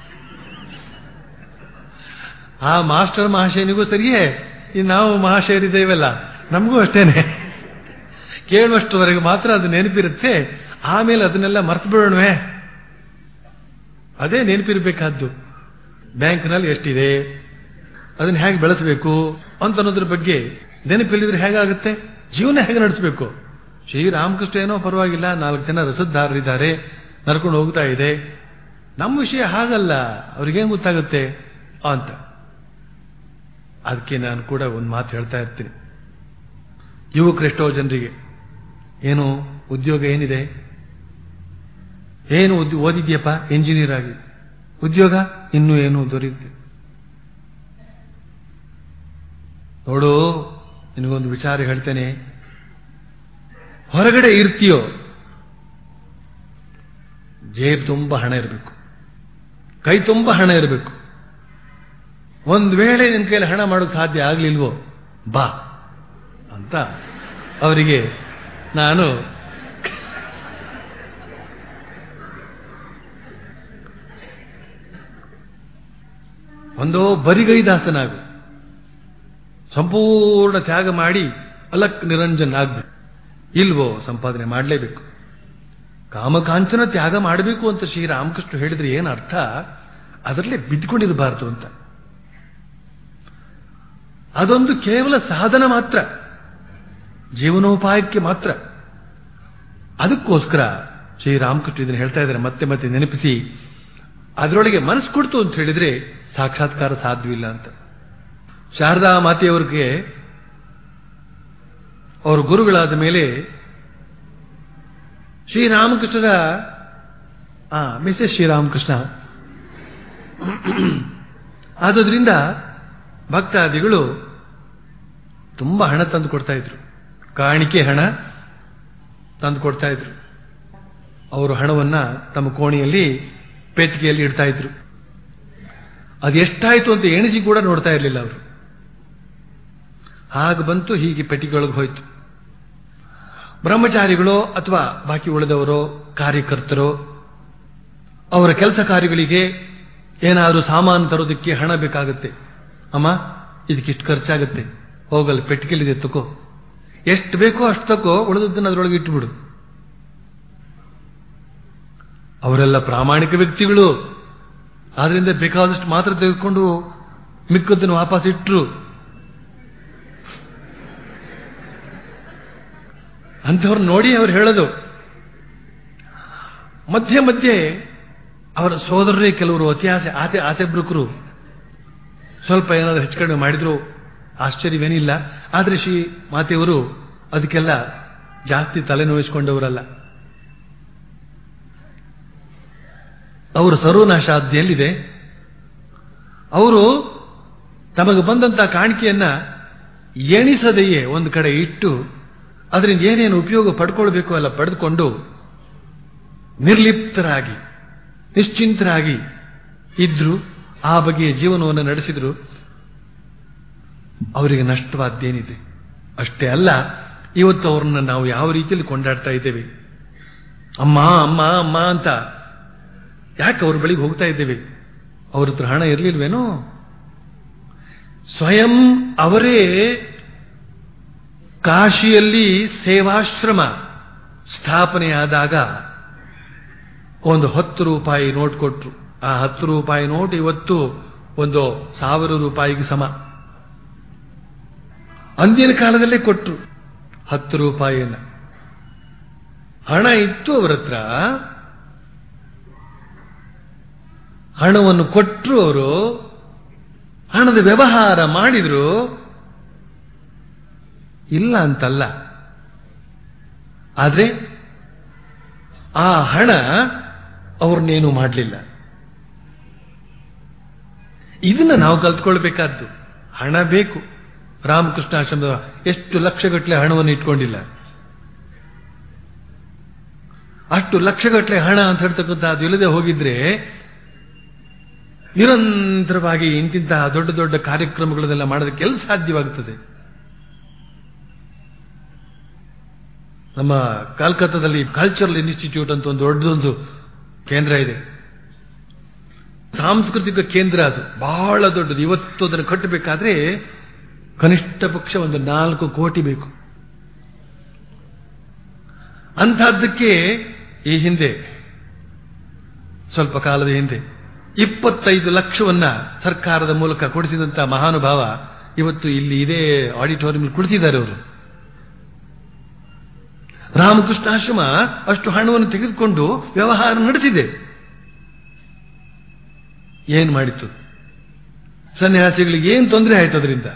ಆ ಮಾಸ್ಟರ್ ಮಹಾಶಯನಿಗೂ ಸರಿಯೇ ಈ ನಾವು ಮಹಾಶಯರಿದ್ದೇವಲ್ಲ ನಮಗೂ ಅಷ್ಟೇನೆ ಕೇಳುವಷ್ಟುವರೆಗೆ ಮಾತ್ರ ಅದು ನೆನಪಿರುತ್ತೆ ಆಮೇಲೆ ಅದನ್ನೆಲ್ಲ ಮರ್ತು ಬಿಡೋಣವೇ ಅದೇ ನೆನಪಿರಬೇಕಾದ್ದು ಬ್ಯಾಂಕ್ನಲ್ಲಿ ಎಷ್ಟಿದೆ ಅದನ್ನ ಹೇಗೆ ಬೆಳೆಸಬೇಕು ಅಂತ ಅನ್ನೋದ್ರ ಬಗ್ಗೆ ನೆನಪಿಲ್ಲಿದ್ರೆ ಹೇಗಾಗುತ್ತೆ ಜೀವನ ಹೇಗೆ ನಡೆಸಬೇಕು ಶ್ರೀರಾಮಕೃಷ್ಣ ಏನೋ ಪರವಾಗಿಲ್ಲ ನಾಲ್ಕು ಜನ ರಸದ್ದಾರರಿದ್ದಾರೆ ನಡ್ಕೊಂಡು ಹೋಗ್ತಾ ಇದೆ ನಮ್ಮ ವಿಷಯ ಹಾಗಲ್ಲ ಅವ್ರಿಗೇನು ಗೊತ್ತಾಗುತ್ತೆ ಅಂತ ಅದಕ್ಕೆ ನಾನು ಕೂಡ ಒಂದು ಮಾತು ಹೇಳ್ತಾ ಇರ್ತೀನಿ ಯುವಕರೆಷ್ಟೋ ಜನರಿಗೆ ಏನು ಉದ್ಯೋಗ ಏನಿದೆ ಏನು ಉದ್ಯ- ಓದಿದ್ಯಪ್ಪ ಇಂಜಿನಿಯರ್ ಆಗಿ ಉದ್ಯೋಗ ಇನ್ನೂ ಏನು ದೊರೆಯುತ್ತೆ ನೋಡು ನಿನಗೊಂದು ವಿಚಾರ ಹೇಳ್ತೇನೆ ಹೊರಗಡೆ ಇರ್ತೀಯೋ ಜೇಬ್ ತುಂಬ ಹಣ ಇರಬೇಕು ಕೈ ತುಂಬ ಹಣ ಇರಬೇಕು ಒಂದು ವೇಳೆ ನಿನ್ನ ಕೈಯಲ್ಲಿ ಹಣ ಮಾಡೋಕೆ ಸಾಧ್ಯ ಆಗ್ಲಿಲ್ವೋ ಬಾ ಅಂತ ಅವರಿಗೆ ನಾನು ಒಂದೋ ಬರಿಗೈದಾಸನಾಗು ಸಂಪೂರ್ಣ ತ್ಯಾಗ ಮಾಡಿ ಅಲಕ್ ನಿರಂಜನ್ ಆಗ್ಬೇಕು ಇಲ್ವೋ ಸಂಪಾದನೆ ಮಾಡಲೇಬೇಕು ಕಾಮಕಾಂಚನ ತ್ಯಾಗ ಮಾಡಬೇಕು ಅಂತ ಶ್ರೀರಾಮಕೃಷ್ಣ ಹೇಳಿದ್ರೆ ಏನು ಅರ್ಥ ಅದರಲ್ಲೇ ಬಿದ್ದುಕೊಂಡಿರಬಾರ್ದು ಅಂತ ಅದೊಂದು ಕೇವಲ ಸಾಧನ ಮಾತ್ರ ಜೀವನೋಪಾಯಕ್ಕೆ ಮಾತ್ರ ಅದಕ್ಕೋಸ್ಕರ ಶ್ರೀರಾಮಕೃಷ್ಣ ಇದನ್ನು ಹೇಳ್ತಾ ಇದ್ದಾರೆ ಮತ್ತೆ ಮತ್ತೆ ನೆನಪಿಸಿ ಅದರೊಳಗೆ ಮನಸ್ಸು ಕೊಡ್ತು ಅಂತ ಹೇಳಿದ್ರೆ ಸಾಕ್ಷಾತ್ಕಾರ ಸಾಧ್ಯವಿಲ್ಲ ಅಂತ ಶಾರದಾ ಮಾತೆಯವರಿಗೆ ಅವರು ಗುರುಗಳಾದ ಮೇಲೆ ಶ್ರೀರಾಮಕೃಷ್ಣರ ಆ ಮಿಸೆಸ್ ಶ್ರೀರಾಮಕೃಷ್ಣ ಆದ್ರಿಂದ ಭಕ್ತಾದಿಗಳು ತುಂಬಾ ಹಣ ತಂದು ಕೊಡ್ತಾ ಇದ್ರು ಕಾಣಿಕೆ ಹಣ ತಂದು ಕೊಡ್ತಾ ಇದ್ರು ಅವರು ಹಣವನ್ನ ತಮ್ಮ ಕೋಣೆಯಲ್ಲಿ ಪೆಟ್ಟಿಗೆಯಲ್ಲಿ ಇಡ್ತಾ ಇದ್ರು ಅದು ಎಷ್ಟಾಯ್ತು ಅಂತ ಎಣಿಸಿ ಕೂಡ ನೋಡ್ತಾ ಇರಲಿಲ್ಲ ಅವರು ಹಾಗೆ ಬಂತು ಹೀಗೆ ಪೆಟ್ಟಿಗೆಯೊಳಗೆ ಹೋಯ್ತು ಬ್ರಹ್ಮಚಾರಿಗಳು ಅಥವಾ ಬಾಕಿ ಉಳಿದವರು ಕಾರ್ಯಕರ್ತರು ಅವರ ಕೆಲಸ ಕಾರ್ಯಗಳಿಗೆ ಏನಾದರೂ ಸಾಮಾನು ತರೋದಕ್ಕೆ ಹಣ ಬೇಕಾಗುತ್ತೆ ಅಮ್ಮ ಇದಕ್ಕಿಷ್ಟು ಖರ್ಚಾಗುತ್ತೆ ಹೋಗಲ್ಲ ಪೆಟ್ಟಿಗೆಲಿದೆ ತಕೋ ಎಷ್ಟು ಬೇಕೋ ಅಷ್ಟು ತಕೋ ಉಳಿದದ್ದನ್ನು ಅದರೊಳಗೆ ಇಟ್ಟುಬಿಡು ಅವರೆಲ್ಲ ಪ್ರಾಮಾಣಿಕ ವ್ಯಕ್ತಿಗಳು ಆದ್ರಿಂದ ಬೇಕಾದಷ್ಟು ಮಾತ್ರ ತೆಗೆದುಕೊಂಡು ಮಿಕ್ಕದ್ದನ್ನು ವಾಪಸ್ ಇಟ್ಟರು ಅಂಥವ್ರು ನೋಡಿ ಅವ್ರು ಹೇಳೋದು ಮಧ್ಯೆ ಮಧ್ಯೆ ಅವರ ಸೋದರರೇ ಕೆಲವರು ಅತಿ ಆಸೆ ಆಸೆ ಆಸೆ ಬೃಕರು ಸ್ವಲ್ಪ ಏನಾದರೂ ಹೆಚ್ಚು ಕಡಿಮೆ ಮಾಡಿದ್ರು ಆಶ್ಚರ್ಯವೇನಿಲ್ಲ ಆದರೆ ಶ್ರೀ ಮಾತೆಯವರು ಅದಕ್ಕೆಲ್ಲ ಜಾಸ್ತಿ ತಲೆನೋಯಿಸ್ಕೊಂಡವರಲ್ಲ ಅವರ ಸರ್ವನಾಶಾದ್ಯೆಯಲ್ಲಿದೆ ಅವರು ತಮಗೆ ಬಂದಂತ ಕಾಣಿಕೆಯನ್ನ ಎಣಿಸದೆಯೇ ಒಂದು ಕಡೆ ಇಟ್ಟು ಅದರಿಂದ ಏನೇನು ಉಪಯೋಗ ಪಡ್ಕೊಳ್ಬೇಕು ಅಲ್ಲ ಪಡೆದುಕೊಂಡು ನಿರ್ಲಿಪ್ತರಾಗಿ ನಿಶ್ಚಿಂತರಾಗಿ ಇದ್ರು ಆ ಬಗೆಯ ಜೀವನವನ್ನು ನಡೆಸಿದ್ರು ಅವರಿಗೆ ನಷ್ಟವಾದ್ದೇನಿದೆ ಅಷ್ಟೇ ಅಲ್ಲ ಇವತ್ತು ಅವ್ರನ್ನ ನಾವು ಯಾವ ರೀತಿಯಲ್ಲಿ ಕೊಂಡಾಡ್ತಾ ಇದ್ದೇವೆ ಅಮ್ಮ ಅಮ್ಮ ಅಮ್ಮ ಅಂತ ಯಾಕೆ ಅವ್ರ ಬಳಿಗೆ ಹೋಗ್ತಾ ಇದ್ದೇವೆ ಅವ್ರ ಹತ್ರ ಹಣ ಇರಲಿಲ್ವೇನೋ ಸ್ವಯಂ ಅವರೇ ಕಾಶಿಯಲ್ಲಿ ಸೇವಾಶ್ರಮ ಸ್ಥಾಪನೆಯಾದಾಗ ಒಂದು ಹತ್ತು ರೂಪಾಯಿ ನೋಟ್ ಕೊಟ್ರು ಆ ಹತ್ತು ರೂಪಾಯಿ ನೋಟ್ ಇವತ್ತು ಒಂದು ಸಾವಿರ ರೂಪಾಯಿಗೆ ಸಮ ಅಂದಿನ ಕಾಲದಲ್ಲೇ ಕೊಟ್ರು ಹತ್ತು ರೂಪಾಯಿಯನ್ನ ಹಣ ಇತ್ತು ಅವರ ಹತ್ರ ಹಣವನ್ನು ಕೊಟ್ಟರು ಅವರು ಹಣದ ವ್ಯವಹಾರ ಮಾಡಿದ್ರು ಇಲ್ಲ ಅಂತಲ್ಲ ಆದ್ರೆ ಆ ಹಣ ಅವ್ರನ್ನೇನು ಮಾಡಲಿಲ್ಲ ಇದನ್ನ ನಾವು ಕಲ್ತ್ಕೊಳ್ಬೇಕಾದ್ದು ಹಣ ಬೇಕು ರಾಮಕೃಷ್ಣ ಆಶ್ರಮದ ಎಷ್ಟು ಲಕ್ಷಗಟ್ಟಲೆ ಹಣವನ್ನು ಇಟ್ಕೊಂಡಿಲ್ಲ ಅಷ್ಟು ಲಕ್ಷಗಟ್ಟಲೆ ಹಣ ಅಂತ ಹೇಳ್ತಕ್ಕಂಥದ್ದು ಇಲ್ಲದೆ ಹೋಗಿದ್ರೆ ನಿರಂತರವಾಗಿ ಇಂತಿಂತಹ ದೊಡ್ಡ ದೊಡ್ಡ ಕಾರ್ಯಕ್ರಮಗಳನ್ನೆಲ್ಲ ಮಾಡೋದಕ್ಕೆ ಎಲ್ಲಿ ಸಾಧ್ಯವಾಗುತ್ತದೆ ನಮ್ಮ ಕಲ್ಕತ್ತಾದಲ್ಲಿ ಕಲ್ಚರಲ್ ಇನ್ಸ್ಟಿಟ್ಯೂಟ್ ಅಂತ ಒಂದು ದೊಡ್ಡದೊಂದು ಕೇಂದ್ರ ಇದೆ ಸಾಂಸ್ಕೃತಿಕ ಕೇಂದ್ರ ಅದು ಬಹಳ ದೊಡ್ಡದು ಇವತ್ತು ಅದನ್ನು ಕಟ್ಟಬೇಕಾದ್ರೆ ಕನಿಷ್ಠ ಪಕ್ಷ ಒಂದು ನಾಲ್ಕು ಕೋಟಿ ಬೇಕು ಅಂಥದ್ದಕ್ಕೆ ಈ ಹಿಂದೆ ಸ್ವಲ್ಪ ಕಾಲದ ಹಿಂದೆ ಇಪ್ಪತ್ತೈದು ಲಕ್ಷವನ್ನ ಸರ್ಕಾರದ ಮೂಲಕ ಕೊಡಿಸಿದಂತ ಮಹಾನುಭಾವ ಇವತ್ತು ಇಲ್ಲಿ ಇದೇ ಆಡಿಟೋರಿಯಂ ಕುಳಿತಿದ್ದಾರೆ ಅವರು ರಾಮಕೃಷ್ಣ ಆಶ್ರಮ ಅಷ್ಟು ಹಣವನ್ನು ತೆಗೆದುಕೊಂಡು ವ್ಯವಹಾರ ನಡೆಸಿದೆ ಏನ್ ಮಾಡಿತ್ತು ಸನ್ಯಾಸಿಗಳಿಗೆ ಏನ್ ತೊಂದರೆ ಆಯ್ತು ಅದರಿಂದ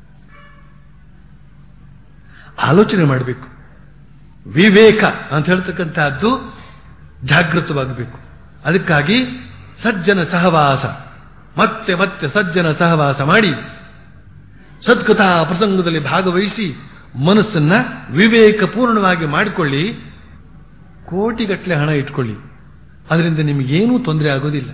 ಆಲೋಚನೆ ಮಾಡಬೇಕು ವಿವೇಕ ಅಂತ ಹೇಳ್ತಕ್ಕಂತಹದ್ದು ಜಾಗೃತವಾಗಬೇಕು ಅದಕ್ಕಾಗಿ ಸಜ್ಜನ ಸಹವಾಸ ಮತ್ತೆ ಮತ್ತೆ ಸಜ್ಜನ ಸಹವಾಸ ಮಾಡಿ ಸದ್ಕಥಾ ಪ್ರಸಂಗದಲ್ಲಿ ಭಾಗವಹಿಸಿ ಮನಸ್ಸನ್ನ ವಿವೇಕಪೂರ್ಣವಾಗಿ ಮಾಡಿಕೊಳ್ಳಿ ಕೋಟಿಗಟ್ಟಲೆ ಹಣ ಇಟ್ಕೊಳ್ಳಿ ಅದರಿಂದ ನಿಮಗೇನೂ ತೊಂದರೆ ಆಗೋದಿಲ್ಲ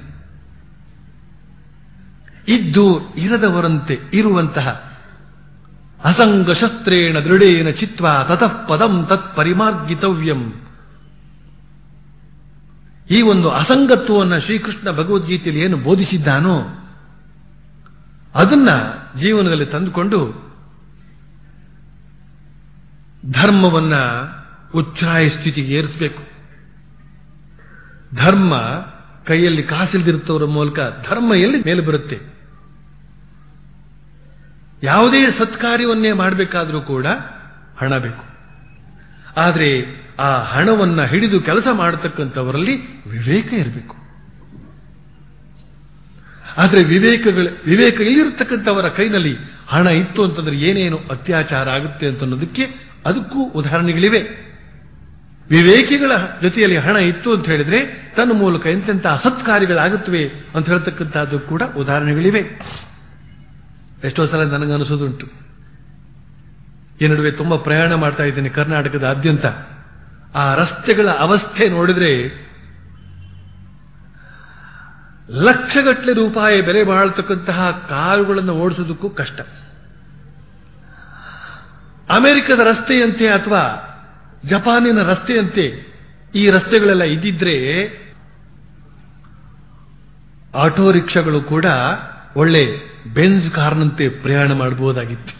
ಇದ್ದು ಇರದವರಂತೆ ಇರುವಂತಹ ಅಸಂಗ ಶಸ್ತ್ರೇಣ ದೃಢೇನ ಚಿತ್ವ ತತಃ ಪದಂ ತತ್ ಪರಿಮಾರ್ಗಿತವ್ಯಂ ಈ ಒಂದು ಅಸಂಗತ್ವವನ್ನು ಶ್ರೀಕೃಷ್ಣ ಭಗವದ್ಗೀತೆಯಲ್ಲಿ ಏನು ಬೋಧಿಸಿದ್ದಾನೋ ಅದನ್ನ ಜೀವನದಲ್ಲಿ ತಂದುಕೊಂಡು ಧರ್ಮವನ್ನ ಉಚ್ಛ್ರಾಯ ಸ್ಥಿತಿಗೆ ಏರಿಸಬೇಕು ಧರ್ಮ ಕೈಯಲ್ಲಿ ಕಾಸಿಲ್ದಿರುತ್ತವರ ಮೂಲಕ ಧರ್ಮ ಎಲ್ಲಿ ಮೇಲೆ ಬರುತ್ತೆ ಯಾವುದೇ ಸತ್ಕಾರ್ಯವನ್ನೇ ಮಾಡಬೇಕಾದ್ರೂ ಕೂಡ ಹಣ ಬೇಕು ಆದರೆ ಆ ಹಣವನ್ನ ಹಿಡಿದು ಕೆಲಸ ಮಾಡತಕ್ಕಂಥವರಲ್ಲಿ ವಿವೇಕ ಇರಬೇಕು ಆದರೆ ವಿವೇಕಗಳ ವಿವೇಕ ಇಲ್ಲಿರತಕ್ಕಂಥವರ ಕೈನಲ್ಲಿ ಹಣ ಇತ್ತು ಅಂತಂದ್ರೆ ಏನೇನು ಅತ್ಯಾಚಾರ ಆಗುತ್ತೆ ಅಂತ ಅನ್ನೋದಕ್ಕೆ ಅದಕ್ಕೂ ಉದಾಹರಣೆಗಳಿವೆ ವಿವೇಕಿಗಳ ಜೊತೆಯಲ್ಲಿ ಹಣ ಇತ್ತು ಅಂತ ಹೇಳಿದ್ರೆ ತನ್ನ ಮೂಲಕ ಎಂತೆಂಥ ಸತ್ಕಾರ್ಯಗಳಾಗುತ್ತವೆ ಅಂತ ಹೇಳ್ತಕ್ಕಂಥದ್ದು ಕೂಡ ಉದಾಹರಣೆಗಳಿವೆ ಎಷ್ಟೋ ಸಲ ನನಗನಿಸೋದುಂಟು ಈ ನಡುವೆ ತುಂಬಾ ಪ್ರಯಾಣ ಮಾಡ್ತಾ ಇದ್ದೇನೆ ಕರ್ನಾಟಕದಾದ್ಯಂತ ಆ ರಸ್ತೆಗಳ ಅವಸ್ಥೆ ನೋಡಿದ್ರೆ ಲಕ್ಷಗಟ್ಟಲೆ ರೂಪಾಯಿ ಬೆಲೆ ಬಾಳ್ತಕ್ಕಂತಹ ಕಾರುಗಳನ್ನು ಓಡಿಸೋದಕ್ಕೂ ಕಷ್ಟ ಅಮೆರಿಕದ ರಸ್ತೆಯಂತೆ ಅಥವಾ ಜಪಾನಿನ ರಸ್ತೆಯಂತೆ ಈ ರಸ್ತೆಗಳೆಲ್ಲ ಇದ್ದಿದ್ರೆ ಆಟೋ ರಿಕ್ಷಾಗಳು ಕೂಡ ಒಳ್ಳೆ ಬೆಂಜ್ ಕಾರ್ನಂತೆ ಪ್ರಯಾಣ ಮಾಡಬಹುದಾಗಿತ್ತು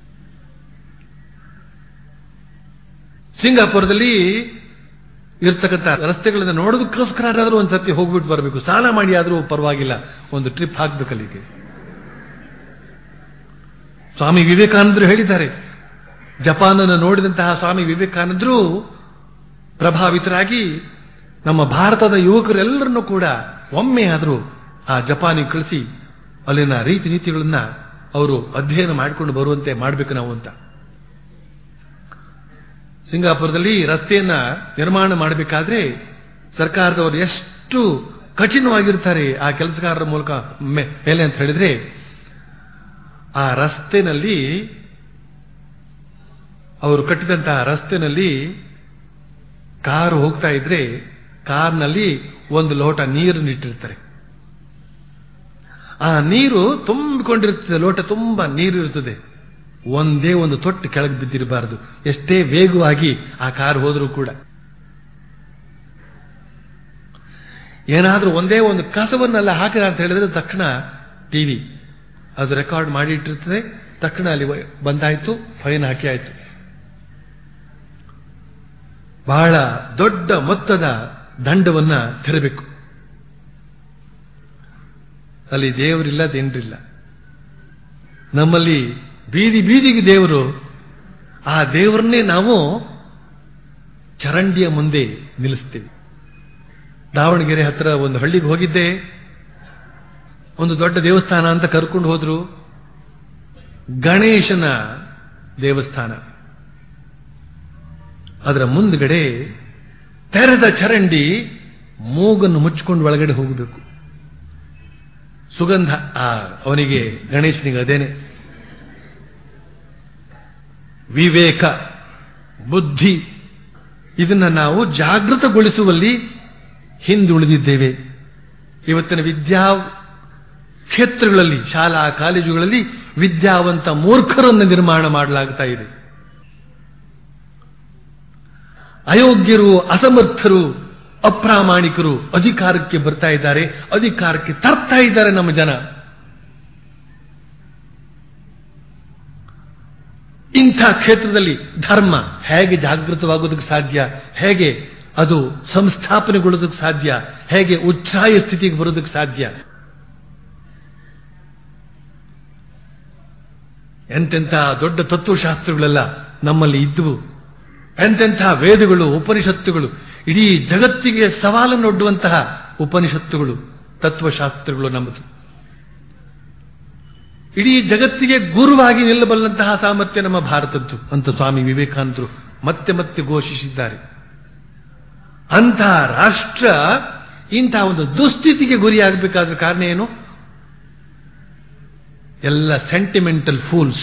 ಸಿಂಗಾಪುರದಲ್ಲಿ ಇರ್ತಕ್ಕಂಥ ರಸ್ತೆಗಳನ್ನ ನೋಡೋದಕ್ಕೋಸ್ಕರ ಆದ್ರೂ ಒಂದ್ಸತಿ ಹೋಗ್ಬಿಟ್ಟು ಬರಬೇಕು ಸ್ನಾನ ಮಾಡಿ ಆದ್ರೂ ಪರವಾಗಿಲ್ಲ ಒಂದು ಟ್ರಿಪ್ ಹಾಕ್ಬೇಕಲ್ಲಿಗೆ ಸ್ವಾಮಿ ವಿವೇಕಾನಂದರು ಹೇಳಿದ್ದಾರೆ ಜಪಾನನ್ನು ನೋಡಿದಂತಹ ಸ್ವಾಮಿ ವಿವೇಕಾನಂದರು ಪ್ರಭಾವಿತರಾಗಿ ನಮ್ಮ ಭಾರತದ ಯುವಕರೆಲ್ಲರನ್ನೂ ಕೂಡ ಒಮ್ಮೆ ಆದರೂ ಆ ಜಪಾನಿಗೆ ಕಳಿಸಿ ಅಲ್ಲಿನ ರೀತಿ ನೀತಿಗಳನ್ನ ಅವರು ಅಧ್ಯಯನ ಮಾಡಿಕೊಂಡು ಬರುವಂತೆ ಮಾಡಬೇಕು ನಾವು ಅಂತ ಸಿಂಗಾಪುರದಲ್ಲಿ ರಸ್ತೆಯನ್ನ ನಿರ್ಮಾಣ ಮಾಡಬೇಕಾದ್ರೆ ಸರ್ಕಾರದವರು ಎಷ್ಟು ಕಠಿಣವಾಗಿರ್ತಾರೆ ಆ ಕೆಲಸಗಾರರ ಮೂಲಕ ಮೇ- ಮೇಲೆ ಅಂತ ಹೇಳಿದ್ರೆ ಆ ರಸ್ತೆನಲ್ಲಿ ಅವರು ಕಟ್ಟಿದಂತಹ ರಸ್ತೆನಲ್ಲಿ ಕಾರು ಹೋಗ್ತಾ ಇದ್ರೆ ಕಾರ್ನಲ್ಲಿ ಒಂದು ಲೋಟ ನೀರನ್ನು ಇಟ್ಟಿರ್ತಾರೆ ಆ ನೀರು ತುಂಬಿಕೊಂಡಿರ್ತದೆ ಲೋಟ ತುಂಬಾ ನೀರು ಇರ್ತದೆ ಒಂದೇ ಒಂದು ತೊಟ್ಟು ಕೆಳಗೆ ಬಿದ್ದಿರಬಾರದು ಎಷ್ಟೇ ವೇಗವಾಗಿ ಆ ಕಾರ್ ಹೋದರೂ ಕೂಡ ಏನಾದ್ರೂ ಒಂದೇ ಒಂದು ಕಸವನ್ನೆಲ್ಲ ಹಾಕಿದ ಅಂತ ಹೇಳಿದ್ರೆ ತಕ್ಷಣ ಟಿವಿ ಅದು ರೆಕಾರ್ಡ್ ಮಾಡಿ ಇಟ್ಟಿರ್ತದೆ ತಕ್ಷಣ ಅಲ್ಲಿ ವ- ಬಂದಾಯ್ತು ಫೈನ್ ಹಾಕಿ ಆಯ್ತು ಬಹಳ ದೊಡ್ಡ ಮೊತ್ತದ ದಂಡವನ್ನ ತೆರಬೇಕು ಅಲ್ಲಿ ದೇವರಿಲ್ಲ ದೇನ್ರಿಲ್ಲ ನಮ್ಮಲ್ಲಿ ಬೀದಿ ಬೀದಿಗೆ ದೇವರು ಆ ದೇವರನ್ನೇ ನಾವು ಚರಂಡಿಯ ಮುಂದೆ ನಿಲ್ಲಿಸ್ತೀವಿ ದಾವಣಗೆರೆ ಹತ್ರ ಒಂದು ಹಳ್ಳಿಗೆ ಹೋಗಿದ್ದೆ ಒಂದು ದೊಡ್ಡ ದೇವಸ್ಥಾನ ಅಂತ ಕರ್ಕೊಂಡು ಹೋದ್ರು ಗಣೇಶನ ದೇವಸ್ಥಾನ ಅದರ ಮುಂದ್ಗಡೆ ತೆರೆದ ಚರಂಡಿ ಮೂಗನ್ನು ಮುಚ್ಚಿಕೊಂಡು ಒಳಗಡೆ ಹೋಗಬೇಕು ಸುಗಂಧ ಆ ಅವನಿಗೆ ಗಣೇಶನಿಗೆ ಅದೇನೆ ವಿವೇಕ ಬುದ್ಧಿ ಇದನ್ನ ನಾವು ಜಾಗೃತಗೊಳಿಸುವಲ್ಲಿ ಹಿಂದುಳಿದಿದ್ದೇವೆ ಇವತ್ತಿನ ವಿದ್ಯಾ ಕ್ಷೇತ್ರಗಳಲ್ಲಿ ಶಾಲಾ ಕಾಲೇಜುಗಳಲ್ಲಿ ವಿದ್ಯಾವಂತ ಮೂರ್ಖರನ್ನು ನಿರ್ಮಾಣ ಮಾಡಲಾಗ್ತಾ ಇದೆ ಅಯೋಗ್ಯರು ಅಸಮರ್ಥರು ಅಪ್ರಾಮಾಣಿಕರು ಅಧಿಕಾರಕ್ಕೆ ಬರ್ತಾ ಇದ್ದಾರೆ ಅಧಿಕಾರಕ್ಕೆ ತರ್ತಾ ಇದ್ದಾರೆ ನಮ್ಮ ಜನ ಇಂಥ ಕ್ಷೇತ್ರದಲ್ಲಿ ಧರ್ಮ ಹೇಗೆ ಜಾಗೃತವಾಗೋದಕ್ಕೆ ಸಾಧ್ಯ ಹೇಗೆ ಅದು ಸಂಸ್ಥಾಪನೆಗೊಳ್ಳೋದಕ್ಕೆ ಸಾಧ್ಯ ಹೇಗೆ ಉಚ್ಛ್ರಾಯ ಸ್ಥಿತಿಗೆ ಬರೋದಕ್ಕೆ ಸಾಧ್ಯ ಎಂತೆಂಥ ದೊಡ್ಡ ತತ್ವಶಾಸ್ತ್ರಗಳೆಲ್ಲ ನಮ್ಮಲ್ಲಿ ಇದ್ದುವು ಎಂತೆಂಥ ವೇದಗಳು ಉಪನಿಷತ್ತುಗಳು ಇಡೀ ಜಗತ್ತಿಗೆ ಸವಾಲನ್ನೊಡ್ಡುವಂತಹ ಉಪನಿಷತ್ತುಗಳು ತತ್ವಶಾಸ್ತ್ರಗಳು ನಮ್ಮದು ಇಡೀ ಜಗತ್ತಿಗೆ ಗುರುವಾಗಿ ನಿಲ್ಲಬಲ್ಲಂತಹ ಸಾಮರ್ಥ್ಯ ನಮ್ಮ ಭಾರತದ್ದು ಅಂತ ಸ್ವಾಮಿ ವಿವೇಕಾನಂದರು ಮತ್ತೆ ಮತ್ತೆ ಘೋಷಿಸಿದ್ದಾರೆ ಅಂತಹ ರಾಷ್ಟ್ರ ಇಂತಹ ಒಂದು ದುಸ್ಥಿತಿಗೆ ಗುರಿಯಾಗಬೇಕಾದ ಕಾರಣ ಏನು ಎಲ್ಲ ಸೆಂಟಿಮೆಂಟಲ್ ಫೂಲ್ಸ್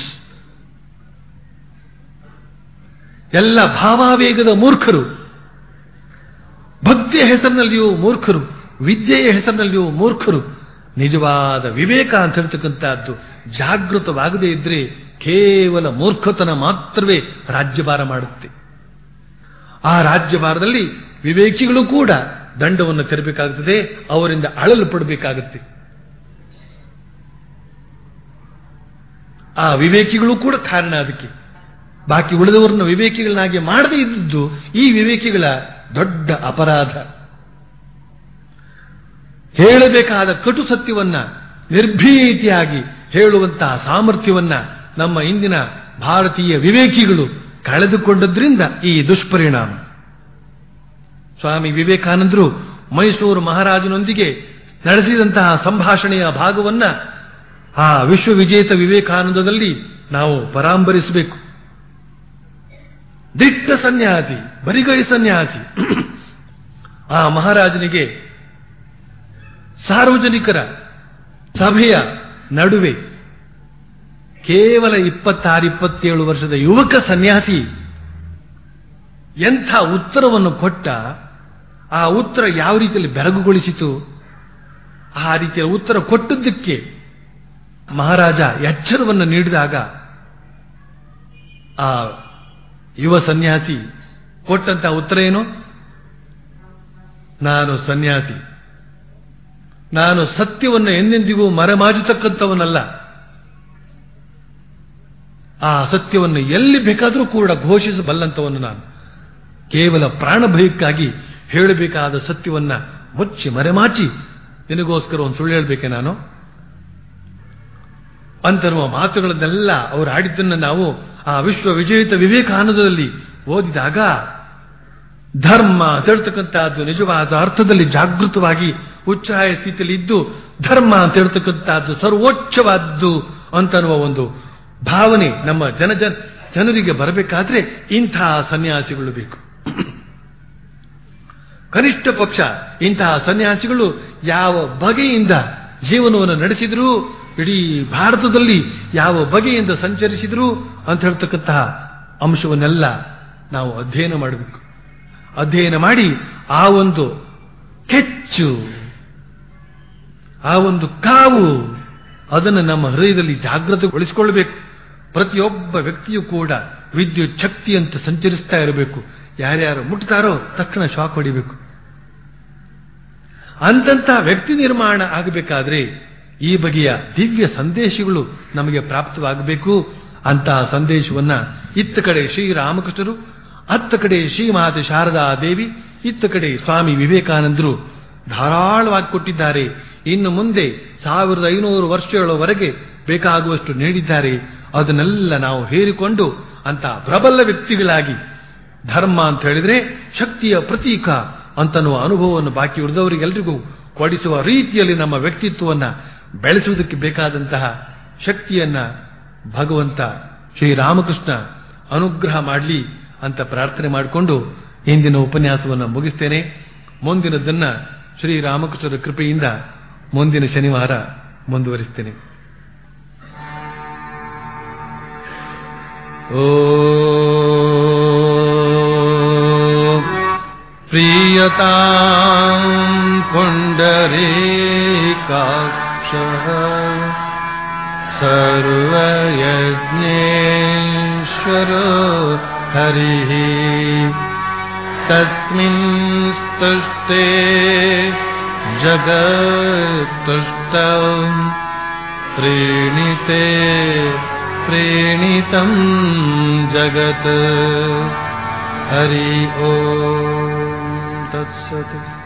ಎಲ್ಲ ಭಾವಾವೇಗದ ಮೂರ್ಖರು ಭಕ್ತಿಯ ಹೆಸರಿನಲ್ಲಿಯೂ ಮೂರ್ಖರು ವಿದ್ಯೆಯ ಹೆಸರಿನಲ್ಲಿಯೂ ಮೂರ್ಖರು ನಿಜವಾದ ವಿವೇಕ ಅಂತ ಹೇಳ್ತಕ್ಕಂಥದ್ದು ಜಾಗೃತವಾಗದೇ ಇದ್ರೆ ಕೇವಲ ಮೂರ್ಖತನ ಮಾತ್ರವೇ ರಾಜ್ಯಭಾರ ಮಾಡುತ್ತೆ ಆ ರಾಜ್ಯಭಾರದಲ್ಲಿ ವಿವೇಕಿಗಳು ಕೂಡ ದಂಡವನ್ನು ತೆರಬೇಕಾಗುತ್ತದೆ ಅವರಿಂದ ಅಳಲು ಪಡಬೇಕಾಗುತ್ತೆ ಆ ವಿವೇಕಿಗಳು ಕೂಡ ಕಾರಣ ಅದಕ್ಕೆ ಬಾಕಿ ಉಳಿದವರನ್ನ ವಿವೇಕಿಗಳನ್ನಾಗಿ ಮಾಡದೇ ಇದ್ದದ್ದು ಈ ವಿವೇಕಿಗಳ ದೊಡ್ಡ ಅಪರಾಧ ಹೇಳಬೇಕಾದ ಕಟು ಸತ್ಯವನ್ನ ನಿರ್ಭೀತಿಯಾಗಿ ಹೇಳುವಂತಹ ಸಾಮರ್ಥ್ಯವನ್ನ ನಮ್ಮ ಇಂದಿನ ಭಾರತೀಯ ವಿವೇಕಿಗಳು ಕಳೆದುಕೊಂಡದ್ರಿಂದ ಈ ದುಷ್ಪರಿಣಾಮ ಸ್ವಾಮಿ ವಿವೇಕಾನಂದರು ಮೈಸೂರು ಮಹಾರಾಜನೊಂದಿಗೆ ನಡೆಸಿದಂತಹ ಸಂಭಾಷಣೆಯ ಭಾಗವನ್ನ ಆ ವಿಶ್ವವಿಜೇತ ವಿವೇಕಾನಂದದಲ್ಲಿ ನಾವು ಪರಾಂಬರಿಸಬೇಕು ದಿಟ್ಟ ಸನ್ಯಾಸಿ ಬರಿಗೈ ಸನ್ಯಾಸಿ ಆ ಮಹಾರಾಜನಿಗೆ ಸಾರ್ವಜನಿಕರ ಸಭೆಯ ನಡುವೆ ಕೇವಲ ಇಪ್ಪತ್ತಾರು ಇಪ್ಪತ್ತೇಳು ವರ್ಷದ ಯುವಕ ಸನ್ಯಾಸಿ ಎಂಥ ಉತ್ತರವನ್ನು ಕೊಟ್ಟ ಆ ಉತ್ತರ ಯಾವ ರೀತಿಯಲ್ಲಿ ಬೆರಗುಗೊಳಿಸಿತು ಆ ರೀತಿಯ ಉತ್ತರ ಕೊಟ್ಟದ್ದಕ್ಕೆ ಮಹಾರಾಜ ಎಚ್ಚರವನ್ನು ನೀಡಿದಾಗ ಆ ಯುವ ಸನ್ಯಾಸಿ ಕೊಟ್ಟಂತಹ ಉತ್ತರ ಏನು ನಾನು ಸನ್ಯಾಸಿ ನಾನು ಸತ್ಯವನ್ನು ಎಂದೆಂದಿಗೂ ಮರೆಮಾಚತಕ್ಕಂಥವನಲ್ಲ ಆ ಸತ್ಯವನ್ನು ಎಲ್ಲಿ ಬೇಕಾದರೂ ಕೂಡ ಘೋಷಿಸಬಲ್ಲಂಥವನು ನಾನು ಕೇವಲ ಪ್ರಾಣ ಭಯಕ್ಕಾಗಿ ಹೇಳಬೇಕಾದ ಸತ್ಯವನ್ನ ಮುಚ್ಚಿ ಮರೆಮಾಚಿ ನಿನಗೋಸ್ಕರ ಒಂದು ಸುಳ್ಳು ಹೇಳಬೇಕೆ ನಾನು ಅಂತರುವ ಮಾತುಗಳನ್ನೆಲ್ಲ ಅವರು ಆಡಿದ್ದನ್ನು ನಾವು ಆ ವಿಶ್ವ ವಿಜಯಿತ ವಿವೇಕಾನಂದದಲ್ಲಿ ಓದಿದಾಗ ಧರ್ಮ ಹೇಳ್ತಕ್ಕಂಥದ್ದು ನಿಜವಾದ ಅರ್ಥದಲ್ಲಿ ಜಾಗೃತವಾಗಿ ಉಚ್ಚಾಯ ಸ್ಥಿತಿಯಲ್ಲಿ ಇದ್ದು ಧರ್ಮ ಅಂತ ಹೇಳ್ತಕ್ಕಂಥದ್ದು ಸರ್ವೋಚ್ಚವಾದದ್ದು ಅಂತನ್ನುವ ಒಂದು ಭಾವನೆ ನಮ್ಮ ಜನ ಜನ ಜನರಿಗೆ ಬರಬೇಕಾದ್ರೆ ಇಂತಹ ಸನ್ಯಾಸಿಗಳು ಬೇಕು ಕನಿಷ್ಠ ಪಕ್ಷ ಇಂತಹ ಸನ್ಯಾಸಿಗಳು ಯಾವ ಬಗೆಯಿಂದ ಜೀವನವನ್ನು ನಡೆಸಿದ್ರು ಇಡೀ ಭಾರತದಲ್ಲಿ ಯಾವ ಬಗೆಯಿಂದ ಸಂಚರಿಸಿದ್ರು ಅಂತ ಹೇಳ್ತಕ್ಕಂತಹ ಅಂಶವನ್ನೆಲ್ಲ ನಾವು ಅಧ್ಯಯನ ಮಾಡಬೇಕು ಅಧ್ಯಯನ ಮಾಡಿ ಆ ಒಂದು ಕೆಚ್ಚು ಆ ಒಂದು ಕಾವು ಅದನ್ನು ನಮ್ಮ ಹೃದಯದಲ್ಲಿ ಜಾಗೃತಗೊಳಿಸಿಕೊಳ್ಬೇಕು ಪ್ರತಿಯೊಬ್ಬ ವ್ಯಕ್ತಿಯೂ ಕೂಡ ವಿದ್ಯುತ್ ಶಕ್ತಿಯಂತೆ ಸಂಚರಿಸ್ತಾ ಇರಬೇಕು ಯಾರ್ಯಾರು ಮುಟ್ತಾರೋ ತಕ್ಷಣ ಶಾಕ್ ಹೊಡಿಬೇಕು ಅಂತಂತ ವ್ಯಕ್ತಿ ನಿರ್ಮಾಣ ಆಗಬೇಕಾದ್ರೆ ಈ ಬಗೆಯ ದಿವ್ಯ ಸಂದೇಶಗಳು ನಮಗೆ ಪ್ರಾಪ್ತವಾಗಬೇಕು ಅಂತಹ ಸಂದೇಶವನ್ನ ಇತ್ತ ಕಡೆ ಶ್ರೀರಾಮಕೃಷ್ಣರು ಅತ್ತ ಕಡೆ ಶ್ರೀಮಾತೆ ಶಾರದಾ ದೇವಿ ಇತ್ತ ಕಡೆ ಸ್ವಾಮಿ ವಿವೇಕಾನಂದರು ಧಾರಾಳವಾಗಿ ಕೊಟ್ಟಿದ್ದಾರೆ ಇನ್ನು ಮುಂದೆ ಸಾವಿರದ ಐನೂರು ವರ್ಷಗಳವರೆಗೆ ಬೇಕಾಗುವಷ್ಟು ನೀಡಿದ್ದಾರೆ ಅದನ್ನೆಲ್ಲ ನಾವು ಹೇರಿಕೊಂಡು ಅಂತ ಪ್ರಬಲ ವ್ಯಕ್ತಿಗಳಾಗಿ ಧರ್ಮ ಅಂತ ಹೇಳಿದ್ರೆ ಶಕ್ತಿಯ ಪ್ರತೀಕ ಅಂತನ್ನುವ ಅನುಭವವನ್ನು ಬಾಕಿ ಉಳಿದವರಿಗೆಲ್ಲರಿಗೂ ಕೊಡಿಸುವ ರೀತಿಯಲ್ಲಿ ನಮ್ಮ ವ್ಯಕ್ತಿತ್ವವನ್ನು ಬೆಳೆಸುವುದಕ್ಕೆ ಬೇಕಾದಂತಹ ಶಕ್ತಿಯನ್ನ ಭಗವಂತ ಶ್ರೀರಾಮಕೃಷ್ಣ ಅನುಗ್ರಹ ಮಾಡಲಿ ಅಂತ ಪ್ರಾರ್ಥನೆ ಮಾಡಿಕೊಂಡು ಇಂದಿನ ಉಪನ್ಯಾಸವನ್ನು ಮುಗಿಸ್ತೇನೆ ಮುಂದಿನದನ್ನ ಶ್ರೀರಾಮಕೃಷ್ಣರ ಕೃಪೆಯಿಂದ ಮುಂದಿನ ಶನಿವಾರ ಮುಂದುವರಿಸ್ತೇನೆ ओ प्रीयताम् पुण्डरीकाक्षः सर्वयज्ञेश्वरो हरिः तस्मिन् स्तुष्टे जगत्तुष्टम् प्रीणिते प्रीणितम् जगत् हरि ॐ तत्सत्